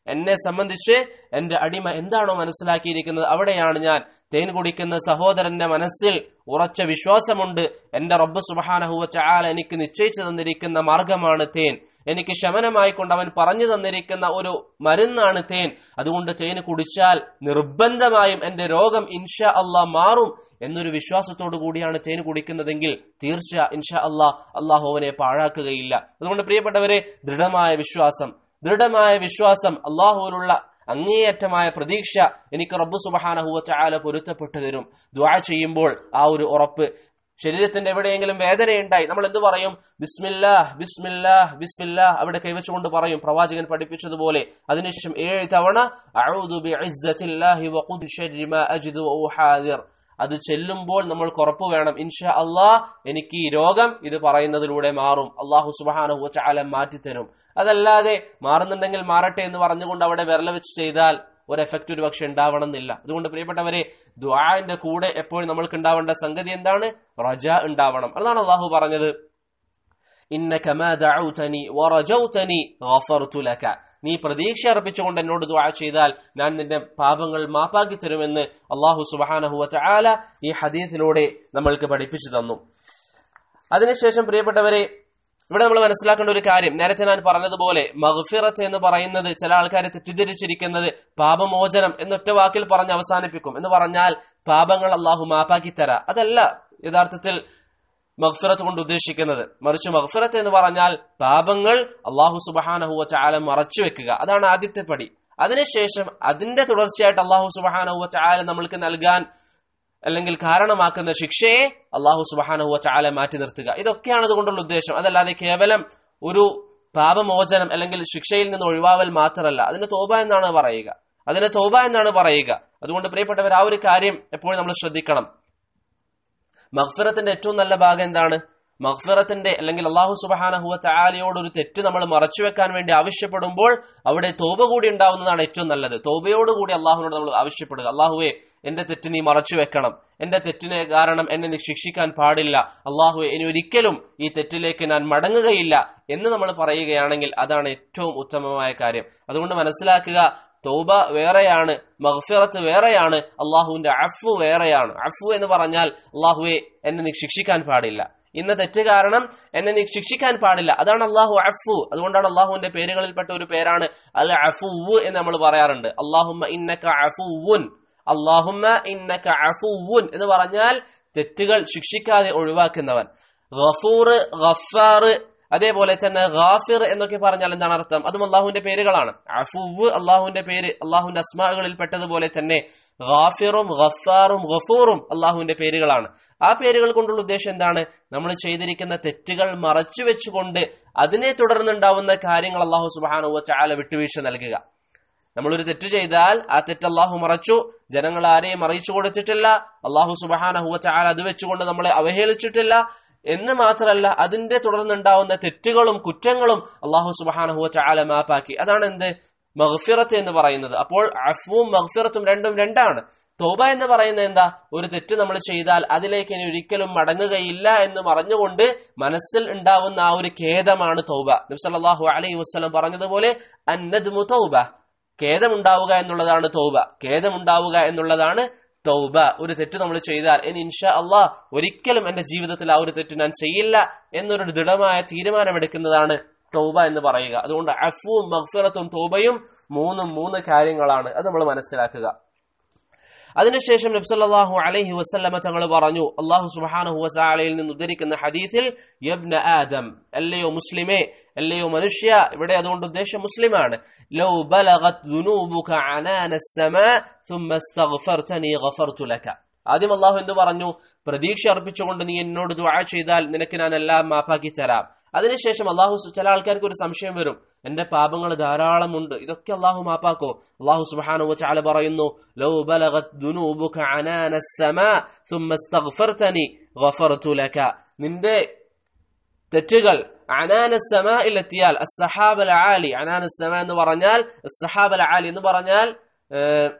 എന്നെ സംബന്ധിച്ച് എന്റെ അടിമ എന്താണോ മനസ്സിലാക്കിയിരിക്കുന്നത് അവിടെയാണ് ഞാൻ തേൻ കുടിക്കുന്ന സഹോദരന്റെ മനസ്സിൽ ഉറച്ച വിശ്വാസമുണ്ട് എന്റെ റബ്ബ് സുബഹാനഹുവ ചാല എനിക്ക് നിശ്ചയിച്ചു തന്നിരിക്കുന്ന മാർഗമാണ് തേൻ എനിക്ക് ശമനമായി കൊണ്ട് അവൻ പറഞ്ഞു തന്നിരിക്കുന്ന ഒരു മരുന്നാണ് തേൻ അതുകൊണ്ട് തേൻ കുടിച്ചാൽ നിർബന്ധമായും എന്റെ രോഗം ഇൻഷാ അള്ളാ മാറും എന്നൊരു വിശ്വാസത്തോടു കൂടിയാണ് തേൻ കുടിക്കുന്നതെങ്കിൽ തീർച്ച ഇൻഷാ അള്ളാ അള്ളാഹു അവനെ പാഴാക്കുകയില്ല അതുകൊണ്ട് പ്രിയപ്പെട്ടവരെ ദൃഢമായ വിശ്വാസം ദൃഢമായ വിശ്വാസം അള്ളാഹുവിലുള്ള അങ്ങേയറ്റമായ പ്രതീക്ഷ എനിക്ക് റബ്ബു സുബഹാനഹുവ ചാല പൊരുത്തപ്പെട്ടു തരും ദ്വാ ചെയ്യുമ്പോൾ ആ ഒരു ഉറപ്പ് ശരീരത്തിന്റെ എവിടെയെങ്കിലും വേദനയുണ്ടായി നമ്മൾ എന്ത് പറയും ബിസ്മില്ലാഹ് ബിസ്മില്ലാഹ് ബിസ്മില്ലാഹ് അവിടെ കൈവച്ചുകൊണ്ട് പറയും പ്രവാചകൻ പഠിപ്പിച്ചതുപോലെ അതിനുശേഷം ഏഴ് തവണ അഊദു ബിഇസ്സത്തില്ലാഹി വഖുദ് ശർരി മാ അജിദു വഉഹാദിർ അത് ചെല്ലുമ്പോൾ നമ്മൾക്ക് ഉറപ്പ് വേണം ഇൻഷാ അള്ളാഹ് എനിക്ക് ഈ രോഗം ഇത് പറയുന്നതിലൂടെ മാറും അള്ളാഹു സുബാനഹു ചാല മാറ്റിത്തരും അതല്ലാതെ മാറുന്നുണ്ടെങ്കിൽ മാറട്ടെ എന്ന് പറഞ്ഞുകൊണ്ട് അവിടെ വിരല വെച്ച് ചെയ്താൽ ഒരു എഫക്റ്റ് ഒരു പക്ഷെ ഉണ്ടാവണമെന്നില്ല അതുകൊണ്ട് പ്രിയപ്പെട്ടവരെ ദ്വാന്റെ കൂടെ എപ്പോഴും നമ്മൾക്ക് ഉണ്ടാവേണ്ട സംഗതി എന്താണ് റജ ഉണ്ടാവണം അതാണ് അള്ളാഹു പറഞ്ഞത് ഇന്നക മാ ദഅൗതനി വറജൗതനി ഗഫർതു ലക നീ പ്രതീക്ഷ അർപ്പിച്ചുകൊണ്ട് എന്നോട് ദുആ ചെയ്താൽ ഞാൻ നിന്റെ പാപങ്ങൾ മാപ്പാക്കി തരുമെന്ന് അള്ളാഹു സുബ്ഹാനഹു വതആല ഈ ഹദീസിലൂടെ നമ്മൾക്ക് പഠിപ്പിച്ചു തന്നു അതിനുശേഷം പ്രിയപ്പെട്ടവരെ ഇവിടെ നമ്മൾ മനസ്സിലാക്കേണ്ട ഒരു കാര്യം നേരത്തെ ഞാൻ പറഞ്ഞതുപോലെ മഗ്ഫിറത്ത് എന്ന് പറയുന്നത് ചില ആൾക്കാരെ തെറ്റിദ്ധരിച്ചിരിക്കുന്നത് പാപമോചനം എന്നൊറ്റ വാക്കിൽ പറഞ്ഞ് അവസാനിപ്പിക്കും എന്ന് പറഞ്ഞാൽ പാപങ്ങൾ അള്ളാഹു മാപ്പാക്കി തരാ അതല്ല യഥാർത്ഥത്തിൽ മഗ്ഫിറത്ത് കൊണ്ട് ഉദ്ദേശിക്കുന്നത് മറിച്ച് മഗ്ഫിറത്ത് എന്ന് പറഞ്ഞാൽ പാപങ്ങൾ അള്ളാഹു സുബഹാനഹുവ ചാല മറച്ചു വെക്കുക അതാണ് ആദ്യത്തെ പടി അതിനുശേഷം അതിന്റെ തുടർച്ചയായിട്ട് അള്ളാഹു സുബഹാനഹുവ ചാല നമ്മൾക്ക് നൽകാൻ അല്ലെങ്കിൽ കാരണമാക്കുന്ന ശിക്ഷയെ അള്ളാഹു സുബഹാനഹുവ ചാല മാറ്റി നിർത്തുക ഇതൊക്കെയാണ് അതുകൊണ്ടുള്ള ഉദ്ദേശം അതല്ലാതെ കേവലം ഒരു പാപമോചനം അല്ലെങ്കിൽ ശിക്ഷയിൽ നിന്ന് ഒഴിവാവൽ മാത്രമല്ല അതിന് തോബ എന്നാണ് പറയുക അതിന് തോബ എന്നാണ് പറയുക അതുകൊണ്ട് പ്രിയപ്പെട്ടവർ ആ ഒരു കാര്യം എപ്പോഴും നമ്മൾ ശ്രദ്ധിക്കണം മഗ്ഫിറത്തിന്റെ ഏറ്റവും നല്ല ഭാഗം എന്താണ് മഗ്ഫിറത്തിന്റെ അല്ലെങ്കിൽ അള്ളാഹു സുബഹാനഹുവ ചാലിയോട് ഒരു തെറ്റ് നമ്മൾ മറച്ചു വെക്കാൻ വേണ്ടി ആവശ്യപ്പെടുമ്പോൾ അവിടെ തോപ കൂടി ഉണ്ടാവുന്നതാണ് ഏറ്റവും നല്ലത് തോബയോടുകൂടി അള്ളാഹുവിനോട് നമ്മൾ ആവശ്യപ്പെടുക അള്ളാഹുവെ എന്റെ തെറ്റ് നീ മറച്ചു വെക്കണം എന്റെ തെറ്റിന് കാരണം എന്നെ നീ ശിക്ഷിക്കാൻ പാടില്ല അള്ളാഹുവെ ഇനി ഒരിക്കലും ഈ തെറ്റിലേക്ക് ഞാൻ മടങ്ങുകയില്ല എന്ന് നമ്മൾ പറയുകയാണെങ്കിൽ അതാണ് ഏറ്റവും ഉത്തമമായ കാര്യം അതുകൊണ്ട് മനസ്സിലാക്കുക തൗബ വേറെയാണ് മഗ്ഫിറത്ത് വേറെയാണ് അള്ളാഹുവിന്റെ അഫു വേറെയാണ് അഫു എന്ന് പറഞ്ഞാൽ അള്ളാഹുവെ എന്നെ നീ ശിക്ഷിക്കാൻ പാടില്ല ഇന്ന തെറ്റ് കാരണം എന്നെ നീ ശിക്ഷിക്കാൻ പാടില്ല അതാണ് അള്ളാഹു അഫു അതുകൊണ്ടാണ് അള്ളാഹുവിന്റെ പേരുകളിൽപ്പെട്ട ഒരു പേരാണ് അൽ അഫുവ് എന്ന് നമ്മൾ പറയാറുണ്ട് അള്ളാഹുമ്മ ഇന്നക അഫുവുൻ അള്ളാഹുമ്മ ഇന്നക അഫുവുൻ എന്ന് പറഞ്ഞാൽ തെറ്റുകൾ ശിക്ഷിക്കാതെ ഒഴിവാക്കുന്നവൻ ഗഫൂർ ഗഫാർ അതേപോലെ തന്നെ ഗാഫിർ എന്നൊക്കെ പറഞ്ഞാൽ എന്താണ് അർത്ഥം അതും അള്ളാഹുവിന്റെ പേരുകളാണ് അഫുവ് അള്ളാഹുവിന്റെ പേര് അള്ളാഹുവിന്റെ അസ്മാകളിൽ പെട്ടതുപോലെ തന്നെ ഗാഫിറും ഗഫാറും ഗഫൂറും അള്ളാഹുവിന്റെ പേരുകളാണ് ആ പേരുകൾ കൊണ്ടുള്ള ഉദ്ദേശം എന്താണ് നമ്മൾ ചെയ്തിരിക്കുന്ന തെറ്റുകൾ മറച്ചു വെച്ചുകൊണ്ട് അതിനെ തുടർന്നുണ്ടാവുന്ന കാര്യങ്ങൾ അള്ളാഹു സുബാനുവ ചാല വിട്ടുവീഴ്ച നൽകുക നമ്മളൊരു തെറ്റ് ചെയ്താൽ ആ തെറ്റ് അള്ളാഹു മറച്ചു ജനങ്ങൾ ആരെയും അറിയിച്ചു കൊടുത്തിട്ടില്ല അള്ളാഹു സുബഹാനഹുവ ചാല അത് വെച്ചുകൊണ്ട് നമ്മളെ അവഹേളിച്ചിട്ടില്ല എന്ന് മാത്രമല്ല അതിന്റെ തുടർന്നുണ്ടാവുന്ന തെറ്റുകളും കുറ്റങ്ങളും അള്ളാഹു സുബഹാനഹുവ ചാല മാപ്പാക്കി അതാണ് എന്ത് മഹ്ഫിറത്ത് എന്ന് പറയുന്നത് അപ്പോൾ അഫുവും മഹ്ഫിറത്തും രണ്ടും രണ്ടാണ് തോബ എന്ന് പറയുന്നത് എന്താ ഒരു തെറ്റ് നമ്മൾ ചെയ്താൽ അതിലേക്ക് ഇനി ഒരിക്കലും മടങ്ങുകയില്ല എന്ന് പറഞ്ഞുകൊണ്ട് മനസ്സിൽ ഉണ്ടാവുന്ന ആ ഒരു ഖേദമാണ് തൗബ നബ്സല്ലാഹു അലൈഹി വസ്ലം പറഞ്ഞതുപോലെ അന്നദ്മു തൗബ ഖേദമുണ്ടാവുക എന്നുള്ളതാണ് തൗബ ഖേദമുണ്ടാവുക എന്നുള്ളതാണ് തൗബ ഒരു തെറ്റ് നമ്മൾ ചെയ്താൽ ഇനി ഇൻഷാ അള്ളാഹ് ഒരിക്കലും എന്റെ ജീവിതത്തിൽ ആ ഒരു തെറ്റ് ഞാൻ ചെയ്യില്ല എന്നൊരു ദൃഢമായ തീരുമാനമെടുക്കുന്നതാണ് തൗബ എന്ന് പറയുക അതുകൊണ്ട് അഫുവും മഹ്ഫിറത്തും തൗബയും മൂന്നും മൂന്ന് കാര്യങ്ങളാണ് അത് നമ്മൾ മനസ്സിലാക്കുക അതിനുശേഷം നബ്സല്ലാഹു അലൈഹി വസല്ലമ തങ്ങൾ പറഞ്ഞു അള്ളാഹു സുബാനഹു വസാലയിൽ നിന്ന് ഉദ്ധരിക്കുന്ന ഹദീസിൽ യബ്ന ആദം അല്ലയോ മുസ്ലിമേ അല്ലയോ മനുഷ്യ ഇവിടെ അതുകൊണ്ട് ഉദ്ദേശം മുസ്ലിമാണ് ലൗ ബലഗത് ദുനൂബുക അനാന السماء ثم استغفرتني غفرت لك ആദ്യം അള്ളാഹു എന്ത് പറഞ്ഞു പ്രതീക്ഷ അർപ്പിച്ചുകൊണ്ട് നീ എന്നോട് ദുആ ചെയ്താൽ നിനക്ക് ഞാൻ എല്ലാം മാപ്പാക്കി തരാം അതിനുശേഷം അള്ളാഹു ചില ആൾക്കാർക്ക് ഒരു സംശയം വരും എന്റെ പാപങ്ങൾ ധാരാളമുണ്ട് ഇതൊക്കെ അള്ളാഹു മാപ്പാക്കോ അള്ളാഹു സുബ്ഹാനഹു വതആല പറയുന്നു ലൗ ബലഗത് ദുനൂബുക അനാന السماء ثم استغفرتني غفرت لك നിന്റെ തെറ്റുകൾ അനാന സമായിൽ എത്തിയാൽ അസ്സഹാബൽ ആലി അനാന സമ എന്ന് പറഞ്ഞാൽ അസ്സഹാബൽ ആലി എന്ന് പറഞ്ഞാൽ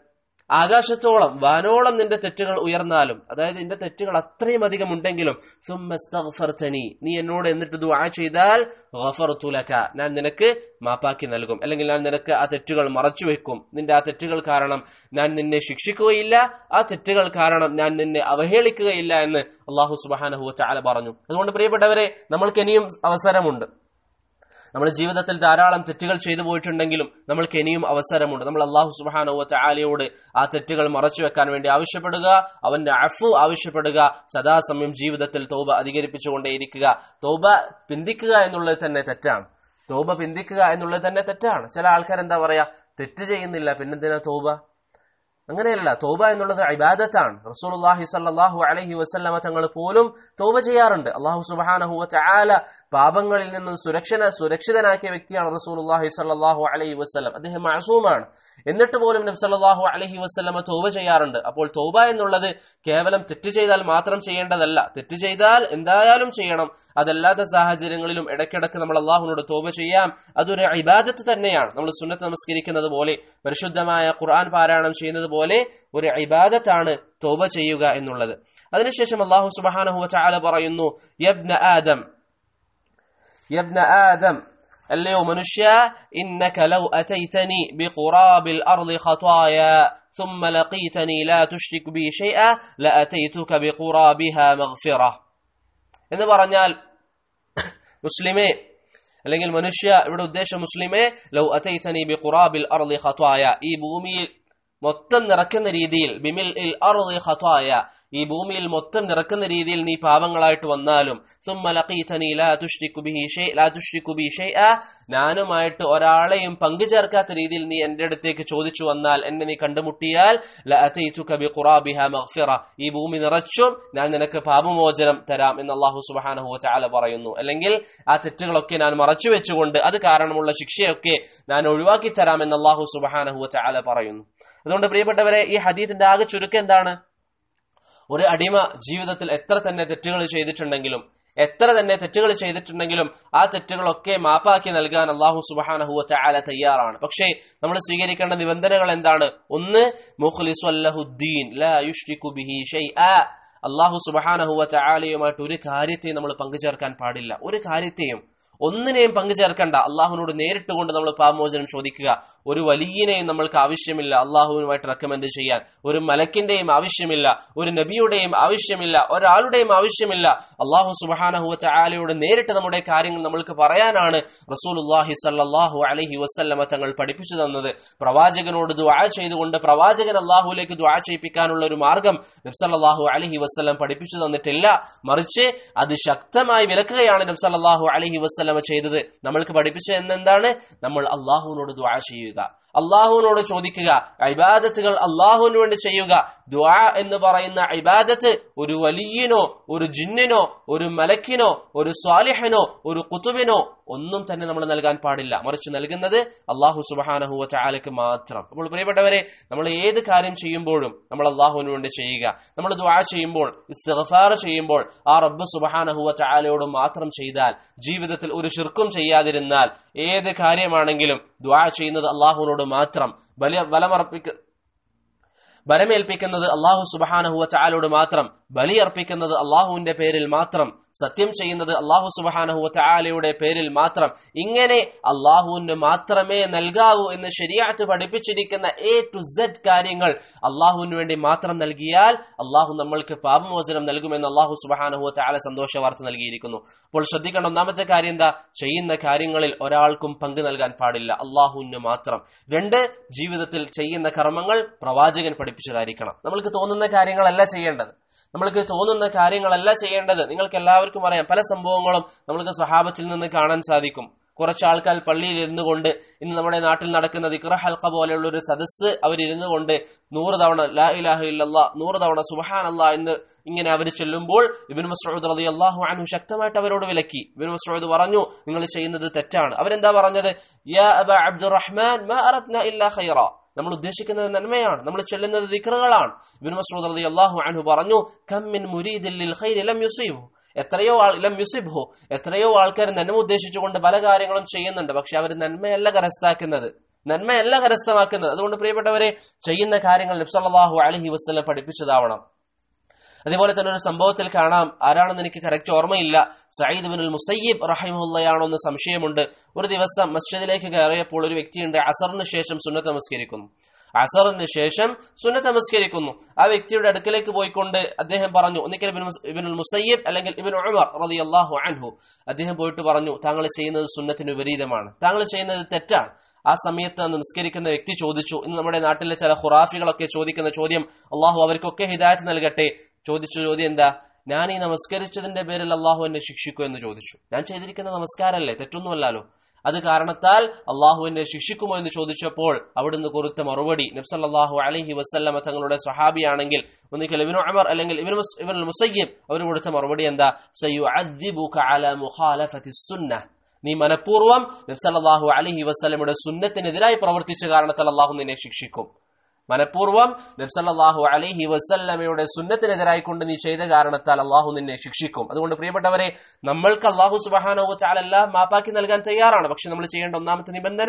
ആകാശത്തോളം വാനോളം നിന്റെ തെറ്റുകൾ ഉയർന്നാലും അതായത് നിന്റെ തെറ്റുകൾ അത്രയും അധികം ഉണ്ടെങ്കിലും സുമ്മസ്തഗ്ഫർതനി നീ എന്നോട് എന്നിട്ട് ദുആ ചെയ്താൽ ഗഫർതു ലക ഞാൻ നിനക്ക് മാപ്പാക്കി നൽകും അല്ലെങ്കിൽ ഞാൻ നിനക്ക് ആ തെറ്റുകൾ മറച്ചു വെക്കും നിന്റെ ആ തെറ്റുകൾ കാരണം ഞാൻ നിന്നെ ശിക്ഷിക്കുകയില്ല ആ തെറ്റുകൾ കാരണം ഞാൻ നിന്നെ അവഹേളിക്കുകയില്ല എന്ന് അള്ളാഹു സുബാനഹു ചാല പറഞ്ഞു അതുകൊണ്ട് പ്രിയപ്പെട്ടവരെ നമ്മൾക്ക് ഇനിയും അവസരമുണ്ട് നമ്മുടെ ജീവിതത്തിൽ ധാരാളം തെറ്റുകൾ ചെയ്തു പോയിട്ടുണ്ടെങ്കിലും നമ്മൾക്ക് ഇനിയും അവസരമുണ്ട് നമ്മൾ അള്ളാഹു സുബാനോ ആലയോട് ആ തെറ്റുകൾ മറച്ചു വെക്കാൻ വേണ്ടി ആവശ്യപ്പെടുക അവന്റെ അഫു ആവശ്യപ്പെടുക സദാസമയം ജീവിതത്തിൽ തോബ അധികരിപ്പിച്ചുകൊണ്ടേയിരിക്കുക തോബ പിന്തിക്കുക എന്നുള്ളത് തന്നെ തെറ്റാണ് തോബ പിന്തിക്കുക എന്നുള്ളത് തന്നെ തെറ്റാണ് ചില ആൾക്കാർ എന്താ പറയാ തെറ്റ് ചെയ്യുന്നില്ല പിന്നെന്തിനാ തോബ അങ്ങനെയല്ല തോബ എന്നുള്ളത് ഇബാദത്താണ് റസൂലുള്ളാഹി സ്വല്ലല്ലാഹു അലൈഹി വസല്ലമ തങ്ങൾ പോലും തോബ ചെയ്യാറുണ്ട് അള്ളാഹു സുബ്ഹാനഹു വതആല പാപങ്ങളിൽ നിന്ന് സുരക്ഷന സുരക്ഷിതനാക്കിയ വ്യക്തിയാണ് റസൂലുള്ളാഹി സ്വല്ലല്ലാഹു അലൈഹി വസല്ലം അദ്ദേഹം മഅസൂമാണ് എന്നിട്ട് പോലും നബി സല്ലല്ലാഹു അലൈഹി വസല്ലമ തോബ ചെയ്യാറുണ്ട് അപ്പോൾ തോബ എന്നുള്ളത് കേവലം തെറ്റ് ചെയ്താൽ മാത്രം ചെയ്യേണ്ടതല്ല തെറ്റ് ചെയ്താൽ എന്തായാലും ചെയ്യണം അതല്ലാത്ത സാഹചര്യങ്ങളിലും ഇടയ്ക്കിടയ്ക്ക് നമ്മൾ അള്ളാഹുനോട് തോബ ചെയ്യാം അതൊരു ഇബാദത്ത് തന്നെയാണ് നമ്മൾ സുന്നത്ത് നമസ്കരിക്കുന്നത് പോലെ പരിശുദ്ധമായ ഖുർആൻ പാരായണം ചെയ്യുന്നത് പോലെ ഒരു ഇബാദത്താണ് തോബ ചെയ്യുക എന്നുള്ളത് അതിനുശേഷം അള്ളാഹു സുബാനഹു ചാല പറയുന്നു യബ്ന ആദം യബ്ന ആദം അല്ലയോ മനുഷ്യ ഇന്നക ലൗ അതൈതനി ബിഖുറാബിൽ അർളി ഖതായ ثم لقيتني لا تشرك بي شيئا لأتيتك بقرابها مغفرة എന്ന് പറഞ്ഞാൽ മുസ്ലിമേ അല്ലെങ്കിൽ മനുഷ്യ ഇവിടെ ഉദ്ദേശം മുസ്ലിമേ ലൗ അതൈതനി ബി ഖുറാബിൽ അർളി ഖതായ ഈ ഭൂമിയിൽ മൊത്തം നിറക്കുന്ന രീതിയിൽ ബിമിൽ ഇൽ അർളി ഖതായ ഈ ഭൂമിയിൽ മൊത്തം നിറക്കുന്ന രീതിയിൽ നീ പാപങ്ങളായിട്ട് വന്നാലും സുമ്മ ലഖീതനി ലാ തുശ്രികു ബിഹി ഷൈ ലാ തുശ്രികു ബി ഷൈഅ ഞാനുമായിട്ട് ഒരാളെയും പങ്കു ചേർക്കാത്ത രീതിയിൽ നീ എന്റെ അടുത്തേക്ക് ചോദിച്ചു വന്നാൽ എന്നെ നീ കണ്ടുമുട്ടിയാൽ ലഅതൈതുക ബിഖുറാബിഹ മഗ്ഫിറ ഈ ഭൂമി നിറച്ചും ഞാൻ നിനക്ക് പാപമോചനം തരാം എന്ന് അല്ലാഹു സുബ്ഹാനഹു വതആല പറയുന്നു അല്ലെങ്കിൽ ആ തെറ്റുകളൊക്കെ ഞാൻ മറച്ചു വെച്ചുകൊണ്ട് അത് കാരണമുള്ള ശിക്ഷയൊക്കെ ഞാൻ ഒഴിവാക്കി തരാം എന്ന് അല്ലാഹു സുബ്ഹാനഹു വതആല പറയുന്നു അതുകൊണ്ട് പ്രിയപ്പെട്ടവരെ ഈ ഹദീത്തിന്റെ ആകെ ചുരുക്കം എന്താണ് ഒരു അടിമ ജീവിതത്തിൽ എത്ര തന്നെ തെറ്റുകൾ ചെയ്തിട്ടുണ്ടെങ്കിലും എത്ര തന്നെ തെറ്റുകൾ ചെയ്തിട്ടുണ്ടെങ്കിലും ആ തെറ്റുകളൊക്കെ മാപ്പാക്കി നൽകാൻ അള്ളാഹു സുബാനഹുവ ചാല തയ്യാറാണ് പക്ഷേ നമ്മൾ സ്വീകരിക്കേണ്ട നിബന്ധനകൾ എന്താണ് ഒന്ന് മുഖ്ലിസ്വല്ലഹുദ്ദീൻ അള്ളാഹു സുബാനഹുവ ചാലയുമായിട്ട് ഒരു കാര്യത്തെയും നമ്മൾ പങ്കുചേർക്കാൻ പാടില്ല ഒരു കാര്യത്തെയും ഒന്നിനെയും പങ്കുചേർക്കണ്ട അള്ളാഹുവിനോട് നേരിട്ട് കൊണ്ട് നമ്മൾ പാപമോചനം ചോദിക്കുക ഒരു വലിയനെയും നമ്മൾക്ക് ആവശ്യമില്ല അള്ളാഹുവിനുമായിട്ട് റെക്കമെൻഡ് ചെയ്യാൻ ഒരു മലക്കിന്റെയും ആവശ്യമില്ല ഒരു നബിയുടെയും ആവശ്യമില്ല ഒരാളുടെയും ആവശ്യമില്ല അള്ളാഹു സുബാനഹുവ ചാലയോട് നേരിട്ട് നമ്മുടെ കാര്യങ്ങൾ നമ്മൾക്ക് പറയാനാണ് റസൂലുല്ലാഹി സല്ലാഹു അലഹി വസ്ല്ലമ തങ്ങൾ പഠിപ്പിച്ചു തന്നത് പ്രവാചകനോട് ദുആ ചെയ്തുകൊണ്ട് പ്രവാചകൻ അള്ളാഹുലേക്ക് ദുആ ചെയ്യിപ്പിക്കാനുള്ള ഒരു മാർഗം നബ്സല്ലാഹു അലഹി വസ്ലം പഠിപ്പിച്ചു തന്നിട്ടില്ല മറിച്ച് അത് ശക്തമായി വിലക്കുകയാണ് നബ്സല്ലാഹു അലഹി വസ്ലമ ചെയ്തത് നമ്മൾക്ക് പഠിപ്പിച്ചത് എന്താണ് നമ്മൾ അള്ളാഹുവിനോട് ദുആ ചെയ്യുക അള്ളാഹുവിനോട് ചോദിക്കുക ഇബാദത്തുകൾ അള്ളാഹുവിന് വേണ്ടി ചെയ്യുക ദ്വാ എന്ന് പറയുന്ന ഇബാദത്ത് ഒരു വലിയനോ ഒരു ജിന്നിനോ ഒരു മലക്കിനോ ഒരു സ്വാലിഹനോ ഒരു കുത്തുബിനോ ഒന്നും തന്നെ നമ്മൾ നൽകാൻ പാടില്ല മറിച്ച് നൽകുന്നത് അള്ളാഹു സുബാനഹുവ ചാലക്ക് മാത്രം അപ്പോൾ പ്രിയപ്പെട്ടവരെ നമ്മൾ ഏത് കാര്യം ചെയ്യുമ്പോഴും നമ്മൾ അള്ളാഹുവിന് വേണ്ടി ചെയ്യുക നമ്മൾ ദ്വാ ചെയ്യുമ്പോൾ ഇസ്തഫാർ ചെയ്യുമ്പോൾ ആ റബ്ബ് സുബാനഹുവ ചാലയോട് മാത്രം ചെയ്താൽ ജീവിതത്തിൽ ഒരു ശിർക്കും ചെയ്യാതിരുന്നാൽ ഏത് കാര്യമാണെങ്കിലും ദ്വാ ചെയ്യുന്നത് അള്ളാഹുവിനോട് മാത്രം ബല ബലമർപ്പിക്ക ബലമേൽപ്പിക്കുന്നത് അള്ളാഹു സുബഹാനഹുവ ചാലോട് മാത്രം ബലിയർപ്പിക്കുന്നത് അള്ളാഹുവിന്റെ പേരിൽ മാത്രം സത്യം ചെയ്യുന്നത് അള്ളാഹു സുബഹാനഹുവ ചാലയുടെ പേരിൽ മാത്രം ഇങ്ങനെ അള്ളാഹുവിന് മാത്രമേ നൽകാവൂ എന്ന് ശരിയാത്ത് പഠിപ്പിച്ചിരിക്കുന്ന എ ടു സെഡ് കാര്യങ്ങൾ അള്ളാഹുവിന് വേണ്ടി മാത്രം നൽകിയാൽ അള്ളാഹു നമ്മൾക്ക് പാപമോചനം നൽകുമെന്ന് അള്ളാഹു സുബഹാനഹുവ ചാല സന്തോഷ വാർത്ത നൽകിയിരിക്കുന്നു അപ്പോൾ ശ്രദ്ധിക്കണം ഒന്നാമത്തെ കാര്യം എന്താ ചെയ്യുന്ന കാര്യങ്ങളിൽ ഒരാൾക്കും പങ്കു നൽകാൻ പാടില്ല അള്ളാഹുവിന് മാത്രം രണ്ട് ജീവിതത്തിൽ ചെയ്യുന്ന കർമ്മങ്ങൾ പ്രവാചകൻ പഠിപ്പിച്ചതായിരിക്കണം നമ്മൾക്ക് തോന്നുന്ന കാര്യങ്ങളല്ല ചെയ്യേണ്ടത് നമ്മൾക്ക് തോന്നുന്ന കാര്യങ്ങളല്ല ചെയ്യേണ്ടത് നിങ്ങൾക്ക് എല്ലാവർക്കും അറിയാം പല സംഭവങ്ങളും നമ്മൾക്ക് സ്വഹാബത്തിൽ നിന്ന് കാണാൻ സാധിക്കും കുറച്ച് ആൾക്കാർ പള്ളിയിൽ ഇരുന്നു കൊണ്ട് ഇന്ന് നമ്മുടെ നാട്ടിൽ നടക്കുന്ന ദിക്ര ഹൽക്ക പോലെയുള്ള ഒരു സദസ്സ് അവരിരുന്നു കൊണ്ട് നൂറ് തവണ ലാ ഇലാഹ ഇല്ലല്ലാ നൂറ് തവണ സുബഹാൻ അല്ലാ എന്ന് ഇങ്ങനെ അവർ ചൊല്ലുമ്പോൾ ഇബിൻ മസ്ഊദ് റതി അള്ളാഹു അൻഹു ശക്തമായിട്ട് അവരോട് വിലക്കി ഇബിൻ മസ്ഊദ് പറഞ്ഞു നിങ്ങൾ ചെയ്യുന്നത് തെറ്റാണ് അവരെന്താ പറഞ്ഞത് യാ അബ അബ്ദുറഹ്മാൻ മാ അറദ്ന ഇല്ലാ ഖൈറ നമ്മൾ ഉദ്ദേശിക്കുന്നത് നന്മയാണ് നമ്മൾ ചെല്ലുന്നത് ദിക്റുകളാണ് ഇബിൻ മസ്ഊദ് റതി അള്ളാഹു അൻഹു പറഞ്ഞു കമ്മിൻ മുരീദിൽ ലിൽ ഖൈരി ലം യുസീബു എത്രയോ ആൾ ലം യുസിബ്ഹു എത്രയോ ആൾക്കാർ നന്മ ഉദ്ദേശിച്ചുകൊണ്ട് പല കാര്യങ്ങളും ചെയ്യുന്നുണ്ട് പക്ഷെ അവർ നന്മയല്ല കരസ്ഥാക്കുന്നത് നന്മയല്ല കരസ്ഥമാക്കുന്നത് അതുകൊണ്ട് പ്രിയപ്പെട്ടവരെ ചെയ്യുന്ന കാര്യങ്ങൾ നബ്സല്ലാഹു അലഹി വസ്ലം പഠിപ്പിച്ചതാവണം അതേപോലെ തന്നെ ഒരു സംഭവത്തിൽ കാണാം ആരാണെന്ന് എനിക്ക് കറക്റ്റ് ഓർമ്മയില്ല സയ്യിദ് ബിൻ മുസയ്യിബ് റഹിമുള്ളയാണോ എന്ന് സംശയമുണ്ട് ഒരു ദിവസം മസ്ജിദിലേക്ക് കയറിയപ്പോൾ ഒരു വ്യക്തിയുണ്ട് അസറിന് ശേഷം സുന്നത്ത് നമസ്കരിക്കുന്നു അസറിന് ശേഷം സുന്നത്ത് നമസ്കരിക്കുന്നു ആ വ്യക്തിയുടെ അടുക്കലേക്ക് പോയിക്കൊണ്ട് അദ്ദേഹം പറഞ്ഞു ഒന്നിക്കൽ ഇബിൻ മുസയ്യിബ് അല്ലെങ്കിൽ ഇബിൻ ഉമർ റതി അള്ളാഹു അൻഹു അദ്ദേഹം പോയിട്ട് പറഞ്ഞു താങ്കൾ ചെയ്യുന്നത് സുന്നത്തിന് വിപരീതമാണ് താങ്കൾ ചെയ്യുന്നത് തെറ്റാണ് ആ സമയത്ത് നമസ്കരിക്കുന്ന വ്യക്തി ചോദിച്ചു ഇന്ന് നമ്മുടെ നാട്ടിലെ ചില ഖുറാഫികളൊക്കെ ചോദിക്കുന്ന ചോദ്യം അള്ളാഹു അവർക്കൊക്കെ ഹിദായത്ത് നൽകട്ടെ ചോദിച്ച ചോദ്യം എന്താ ഞാൻ ഈ നമസ്കരിച്ചതിന്റെ പേരിൽ അള്ളാഹു എന്നെ ശിക്ഷിക്കൂ എന്ന് ചോദിച്ചു ഞാൻ ചെയ്തിരിക്കുന്ന നമസ്കാരമല്ലേ തെറ്റൊന്നുമല്ലല്ലോ അത് കാരണത്താൽ അള്ളാഹു എന്നെ ശിക്ഷിക്കുമോ എന്ന് ചോദിച്ചപ്പോൾ അവിടുന്ന് കൊടുത്ത മറുപടി നബ്സല്ലാഹു അലഹി വസ്ല്ലമ തങ്ങളുടെ സ്വഹാബിയാണെങ്കിൽ ഒന്നിക്കൽ ഇബിൻ ഉമർ അല്ലെങ്കിൽ ഇബിൻ ഇബിൻ മുസയ്യിബ് അവർ കൊടുത്ത മറുപടി എന്താ സയ്യു അല മുഖാലഫത്തി സുന്ന നീ മനഃപൂർവ്വം നബ്സല്ലാഹു അലഹി വസ്ലമയുടെ സുന്നത്തിനെതിരായി പ്രവർത്തിച്ച കാരണത്താൽ അള്ളാഹു നിന്നെ ശിക്ഷിക്കും മനഃപൂർവ്വം നബ്സല്ലാഹു അലഹി വസല്ലമയുടെ സുന്നത്തിനെതിരായി കൊണ്ട് നീ ചെയ്ത കാരണത്താൽ അള്ളാഹു നിന്നെ ശിക്ഷിക്കും അതുകൊണ്ട് പ്രിയപ്പെട്ടവരെ നമ്മൾക്ക് അള്ളാഹു സുബാനോ ചാലെല്ലാം മാപ്പാക്കി നൽകാൻ തയ്യാറാണ് പക്ഷെ നമ്മൾ ചെയ്യേണ്ട ഒന്നാമത്തെ നിബന്ധന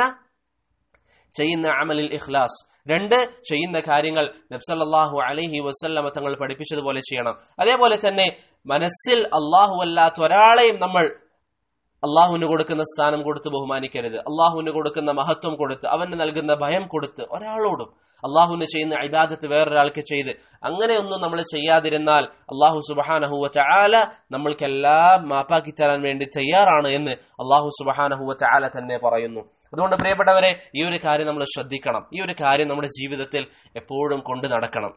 ചെയ്യുന്ന അമലിൽ ഇഖ്ലാസ് രണ്ട് ചെയ്യുന്ന കാര്യങ്ങൾ നബ്സല്ലാഹു അലഹി വസല്ലമ തങ്ങൾ പഠിപ്പിച്ചതുപോലെ ചെയ്യണം അതേപോലെ തന്നെ മനസ്സിൽ അള്ളാഹു അല്ലാത്ത ഒരാളെയും നമ്മൾ അള്ളാഹുവിന് കൊടുക്കുന്ന സ്ഥാനം കൊടുത്ത് ബഹുമാനിക്കരുത് അള്ളാഹുവിന് കൊടുക്കുന്ന മഹത്വം കൊടുത്ത് അവന് നൽകുന്ന ഭയം കൊടുത്ത് ഒരാളോടും അള്ളാഹുവിന് ചെയ്യുന്ന ഇബാദത്ത് വേറൊരാൾക്ക് ചെയ്ത് അങ്ങനെയൊന്നും നമ്മൾ ചെയ്യാതിരുന്നാൽ അള്ളാഹു സുബഹാനഹുവ ചാല നമ്മൾക്കെല്ലാം മാപ്പാക്കി തരാൻ വേണ്ടി തയ്യാറാണ് എന്ന് അള്ളാഹു സുബഹാനഹുവ ചാല തന്നെ പറയുന്നു അതുകൊണ്ട് പ്രിയപ്പെട്ടവരെ ഈ ഒരു കാര്യം നമ്മൾ ശ്രദ്ധിക്കണം ഈ ഒരു കാര്യം നമ്മുടെ ജീവിതത്തിൽ എപ്പോഴും കൊണ്ടു നടക്കണം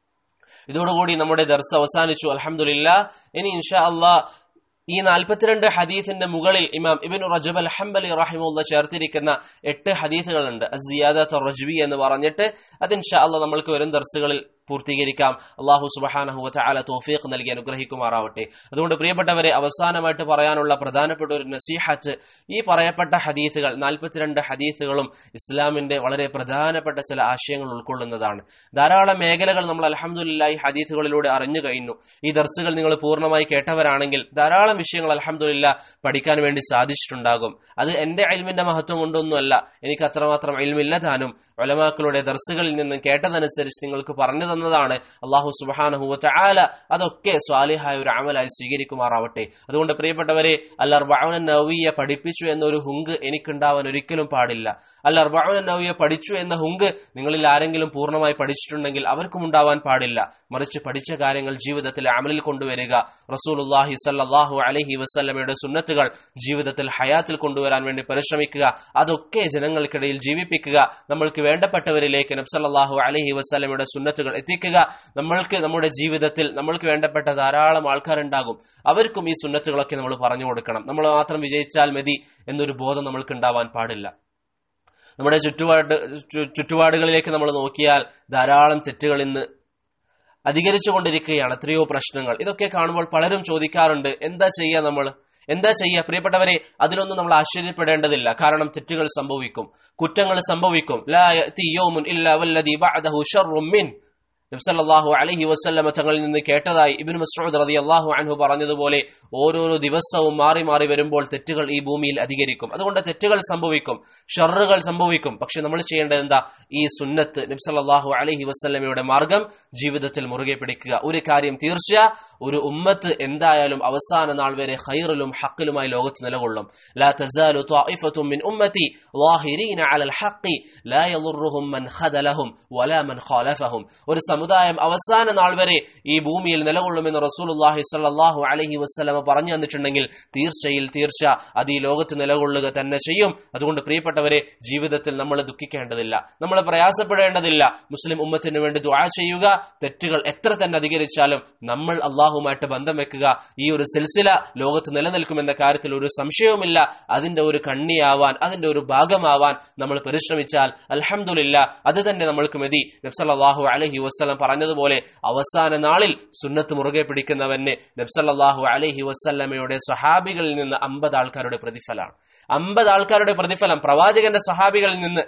ഇതോടുകൂടി നമ്മുടെ ദർസ് അവസാനിച്ചു അലഹമുല്ല ഇനി ഇൻഷാ അള്ളാഹ് ഈ നാൽപ്പത്തിരണ്ട് ഹദീസിന്റെ മുകളിൽ ഇമാം ഇബിൻ റജബ് അൽ ഹംബലി റഹിമുള്ള ചേർത്തിരിക്കുന്ന എട്ട് ഹദീസുകളുണ്ട് അസിയാദത്ത് റജ്വി എന്ന് പറഞ്ഞിട്ട് അത് ഇൻഷാ അള്ളാഹ് നമ്മൾക്ക് വരും ദർസുകളിൽ പൂർത്തീകരിക്കാം അള്ളാഹു സുബഹാനഹുവ ചാല തോഫീഖ് നൽകി അനുഗ്രഹിക്കുമാറാവട്ടെ അതുകൊണ്ട് പ്രിയപ്പെട്ടവരെ അവസാനമായിട്ട് പറയാനുള്ള പ്രധാനപ്പെട്ട ഒരു നസീഹത്ത് ഈ പറയപ്പെട്ട ഹദീസുകൾ നാൽപ്പത്തിരണ്ട് ഹദീസുകളും ഇസ്ലാമിന്റെ വളരെ പ്രധാനപ്പെട്ട ചില ആശയങ്ങൾ ഉൾക്കൊള്ളുന്നതാണ് ധാരാളം മേഖലകൾ നമ്മൾ അലഹമുല്ല ഈ ഹദീസുകളിലൂടെ അറിഞ്ഞു കഴിഞ്ഞു ഈ ദർസുകൾ നിങ്ങൾ പൂർണ്ണമായി കേട്ടവരാണെങ്കിൽ ധാരാളം വിഷയങ്ങൾ അലഹമുല്ല പഠിക്കാൻ വേണ്ടി സാധിച്ചിട്ടുണ്ടാകും അത് എന്റെ അയൽമിന്റെ മഹത്വം കൊണ്ടൊന്നുമല്ല എനിക്ക് അത്രമാത്രം അയൽമില്ല താനും ഒലമാക്കളുടെ ദർസുകളിൽ നിന്നും കേട്ടതനുസരിച്ച് നിങ്ങൾക്ക് പറഞ്ഞു തന്നതാണ് അള്ളാഹു സുബാനഹുവ ചാല അതൊക്കെ സ്വാലിഹായ ഒരു അമലായി സ്വീകരിക്കുമാറാവട്ടെ അതുകൊണ്ട് പ്രിയപ്പെട്ടവരെ അല്ലർബാവുന നവിയെ പഠിപ്പിച്ചു എന്നൊരു ഹുങ്ക് എനിക്കുണ്ടാവാൻ ഒരിക്കലും പാടില്ല അല്ലർബാവുന നവിയെ പഠിച്ചു എന്ന ഹുങ്ക് നിങ്ങളിൽ ആരെങ്കിലും പൂർണ്ണമായി പഠിച്ചിട്ടുണ്ടെങ്കിൽ അവർക്കും ഉണ്ടാവാൻ പാടില്ല മറിച്ച് പഠിച്ച കാര്യങ്ങൾ ജീവിതത്തിൽ അമലിൽ കൊണ്ടുവരിക റസൂലുല്ലാഹി സല്ലാഹു അലഹി വസ്ല്ലമയുടെ സുന്നത്തുകൾ ജീവിതത്തിൽ ഹയാത്തിൽ കൊണ്ടുവരാൻ വേണ്ടി പരിശ്രമിക്കുക അതൊക്കെ ജനങ്ങൾക്കിടയിൽ ജീവിപ്പിക്കുക നമ്മൾക്ക് വേണ്ടപ്പെട്ടവരിലേക്ക് നബ്സല്ലാഹു അലഹി വസ്ല്ലമയുടെ സുന്നത്തുകൾ എത്തിക്കുക നമ്മൾക്ക് നമ്മുടെ ജീവിതത്തിൽ നമ്മൾക്ക് വേണ്ടപ്പെട്ട ധാരാളം ആൾക്കാരുണ്ടാകും അവർക്കും ഈ സുന്നത്തുകളൊക്കെ നമ്മൾ പറഞ്ഞു കൊടുക്കണം നമ്മൾ മാത്രം വിജയിച്ചാൽ മതി എന്നൊരു ബോധം നമ്മൾക്ക് ഉണ്ടാവാൻ പാടില്ല നമ്മുടെ ചുറ്റുപാട് ചുറ്റുപാടുകളിലേക്ക് നമ്മൾ നോക്കിയാൽ ധാരാളം തെറ്റുകൾ ഇന്ന് അധികരിച്ചു കൊണ്ടിരിക്കുകയാണ് എത്രയോ പ്രശ്നങ്ങൾ ഇതൊക്കെ കാണുമ്പോൾ പലരും ചോദിക്കാറുണ്ട് എന്താ ചെയ്യുക നമ്മൾ എന്താ ചെയ്യുക പ്രിയപ്പെട്ടവരെ അതിലൊന്നും നമ്മൾ ആശ്ചര്യപ്പെടേണ്ടതില്ല കാരണം തെറ്റുകൾ സംഭവിക്കും കുറ്റങ്ങൾ സംഭവിക്കും ലാ യഅ്തി ഇല്ലാ വല്ലദി ബഅദഹു ശർറും മിൻ നബ്സല്ലാഹു അലഹി വസ്ല്ലമ തങ്ങളിൽ നിന്ന് കേട്ടതായി ഇബിൻ മസ്ഊദ് റതി അള്ളാഹു അൻഹു പറഞ്ഞതുപോലെ ഓരോരോ ദിവസവും മാറി മാറി വരുമ്പോൾ തെറ്റുകൾ ഈ ഭൂമിയിൽ അധികരിക്കും അതുകൊണ്ട് തെറ്റുകൾ സംഭവിക്കും ഷറുകൾ സംഭവിക്കും പക്ഷെ നമ്മൾ ചെയ്യേണ്ടത് എന്താ ഈ സുന്നത്ത് നബ്സല്ലാഹു അലഹി വസ്ല്ലമയുടെ മാർഗം ജീവിതത്തിൽ മുറുകെ പിടിക്കുക ഒരു കാര്യം തീർച്ച ഒരു ഉമ്മത്ത് എന്തായാലും അവസാന നാൾ വരെ ഖൈറിലും ഹക്കിലുമായി ലോകത്ത് നിലകൊള്ളും ലാ തസാലു طائفة من أمتي ظاهرين على الحق لا يضرهم من خذلهم ولا من خالفهم ഒരു സമുദായം അവസാന നാൾ വരെ ഈ ഭൂമിയിൽ നിലകൊള്ളുമെന്ന് റസൂലുള്ളാഹി സ്വല്ലല്ലാഹു അലൈഹി വസല്ലമ പറഞ്ഞു തന്നിട്ടുണ്ടെങ്കിൽ തീർച്ചയിൽ തീർച്ച അത് ഈ ലോകത്ത് നിലകൊള്ളുക തന്നെ ചെയ്യും അതുകൊണ്ട് പ്രിയപ്പെട്ടവരെ ജീവിതത്തിൽ നമ്മൾ ദുഃഖിക്കേണ്ടതില്ല നമ്മൾ പ്രയാസപ്പെടേണ്ടതില്ല മുസ്ലിം ഉമ്മത്തിന് വേണ്ടി ദുആ ചെയ്യുക തെറ്റുകൾ എത്ര തന്നെ അധികരിച്ചാലും നമ്മൾ അള്ളാഹുമായിട്ട് ബന്ധം വെക്കുക ഈ ഒരു സിൽസില ലോകത്ത് നിലനിൽക്കുമെന്ന കാര്യത്തിൽ ഒരു സംശയവുമില്ല അതിന്റെ ഒരു കണ്ണിയാവാൻ അതിന്റെ ഒരു ഭാഗമാവാൻ നമ്മൾ പരിശ്രമിച്ചാൽ അൽഹംദുലില്ല അത് തന്നെ നമ്മൾക്ക് മതി നബ്സല്ലാഹു അലഹി വസ്ലം പറഞ്ഞതുപോലെ അവസാന നാളിൽ സുന്നത്ത് മുറുകെ പിടിക്കുന്നവന് നബ്സല്ലാഹു അലഹി വസ്ല്ലമയുടെ സ്വഹാബികളിൽ നിന്ന് അമ്പത് ആൾക്കാരുടെ പ്രതിഫലമാണ് അമ്പത് ആൾക്കാരുടെ പ്രതിഫലം പ്രവാചകന്റെ സ്വഹാബികളിൽ നിന്ന്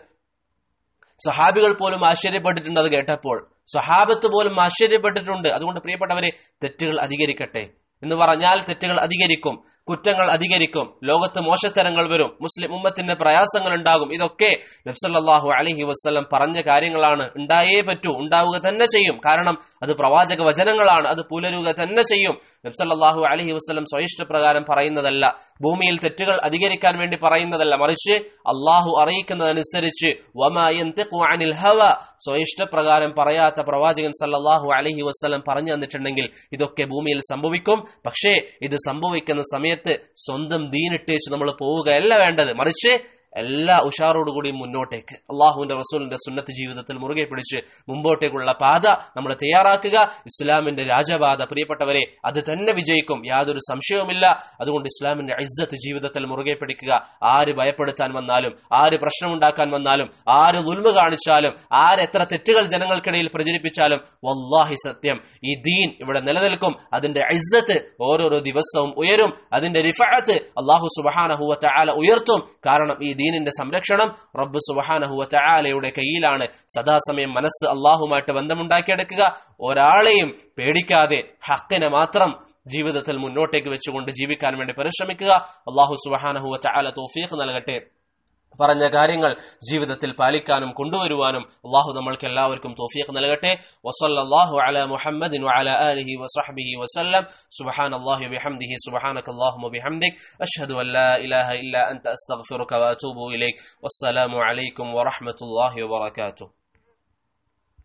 സഹാബികൾ പോലും ആശ്ചര്യപ്പെട്ടിട്ടുണ്ട് അത് കേട്ടപ്പോൾ സഹാബത്ത് പോലും ആശ്ചര്യപ്പെട്ടിട്ടുണ്ട് അതുകൊണ്ട് പ്രിയപ്പെട്ടവരെ തെറ്റുകൾ അധികരിക്കട്ടെ എന്ന് പറഞ്ഞാൽ തെറ്റുകൾ അധികരിക്കും കുറ്റങ്ങൾ അധികരിക്കും ലോകത്ത് മോശത്തരങ്ങൾ വരും മുസ്ലിം ഉമ്മത്തിന് പ്രയാസങ്ങൾ ഉണ്ടാകും ഇതൊക്കെ നബ്സല്ലാഹു അലഹി വസ്ലം പറഞ്ഞ കാര്യങ്ങളാണ് ഉണ്ടായേ പറ്റൂ ഉണ്ടാവുക തന്നെ ചെയ്യും കാരണം അത് പ്രവാചക വചനങ്ങളാണ് അത് പുലരുക തന്നെ ചെയ്യും നബ്സല്ലാഹു അലഹി വസ്ലം സ്വയിഷ്ടപ്രകാരം പറയുന്നതല്ല ഭൂമിയിൽ തെറ്റുകൾ അധികരിക്കാൻ വേണ്ടി പറയുന്നതല്ല മറിച്ച് അള്ളാഹു അറിയിക്കുന്നതനുസരിച്ച് അനിൽ ഹവ സ്വയിഷ്ടപ്രകാരം പറയാത്ത പ്രവാചകൻ സല്ലാഹു അലഹി വസ്ലം പറഞ്ഞു തന്നിട്ടുണ്ടെങ്കിൽ ഇതൊക്കെ ഭൂമിയിൽ സംഭവിക്കും പക്ഷേ ഇത് സംഭവിക്കുന്ന സമയത്ത് സ്വന്തം ദീനിട്ടേച്ച് നമ്മൾ പോവുകയല്ല വേണ്ടത് മറിച്ച് എല്ലാ ഉഷാറോടുകൂടിയും മുന്നോട്ടേക്ക് അള്ളാഹുവിന്റെ റസൂലിന്റെ സുന്നത്ത് ജീവിതത്തിൽ മുറുകെ പിടിച്ച് മുമ്പോട്ടേക്കുള്ള പാത നമ്മൾ തയ്യാറാക്കുക ഇസ്ലാമിന്റെ രാജപാത പ്രിയപ്പെട്ടവരെ അത് തന്നെ വിജയിക്കും യാതൊരു സംശയവുമില്ല അതുകൊണ്ട് ഇസ്ലാമിന്റെ ഇസ്സത്ത് ജീവിതത്തിൽ മുറുകെ പിടിക്കുക ആര് ഭയപ്പെടുത്താൻ വന്നാലും ആര് പ്രശ്നമുണ്ടാക്കാൻ വന്നാലും ആര് ഉൽമ കാണിച്ചാലും ആരെത്ര തെറ്റുകൾ ജനങ്ങൾക്കിടയിൽ പ്രചരിപ്പിച്ചാലും വല്ലാഹി സത്യം ഈ ദീൻ ഇവിടെ നിലനിൽക്കും അതിന്റെ ഇസ്സത്ത് ഓരോരോ ദിവസവും ഉയരും അതിന്റെ റിഫഅത്ത് അള്ളാഹു സുബഹാനഹുവ ചാല ഉയർത്തും കാരണം ഈ ദീനിന്റെ സംരക്ഷണം റബ്ബ് സുബഹാനഹുവ ചാലയുടെ കയ്യിലാണ് സദാസമയം മനസ്സ് അള്ളാഹുമായിട്ട് ബന്ധമുണ്ടാക്കിയെടുക്കുക ഒരാളെയും പേടിക്കാതെ ഹക്കിനെ മാത്രം ജീവിതത്തിൽ മുന്നോട്ടേക്ക് വെച്ചുകൊണ്ട് ജീവിക്കാൻ വേണ്ടി പരിശ്രമിക്കുക അള്ളാഹു സുബഹാനഹുവ ചാല തോഫീഖ് നൽകട്ടെ പറഞ്ഞ കാര്യങ്ങൾ ജീവിതത്തിൽ പാലിക്കാനും കൊണ്ടുവരുവാനും അള്ളാഹു നമ്മൾക്ക് എല്ലാവർക്കും തോഫീഖ് നൽകട്ടെ വസല്ലല്ലാഹു അല മുഹമ്മദിൻ വഅല ആലിഹി വസഹ്ബിഹി വസല്ലം സുബ്ഹാനല്ലാഹി വബിഹംദിഹി സുബ്ഹാനക അല്ലാഹുമ്മ ബിഹംദിക് അഷ്ഹദു അൻ ലാ ഇലാഹ ഇല്ല അൻത അസ്തഗ്ഫിറുക വഅതൂബു ഇലൈക് വസ്സലാമു അലൈക്കും വറഹ്മത്തുള്ളാഹി വബറകാതുഹു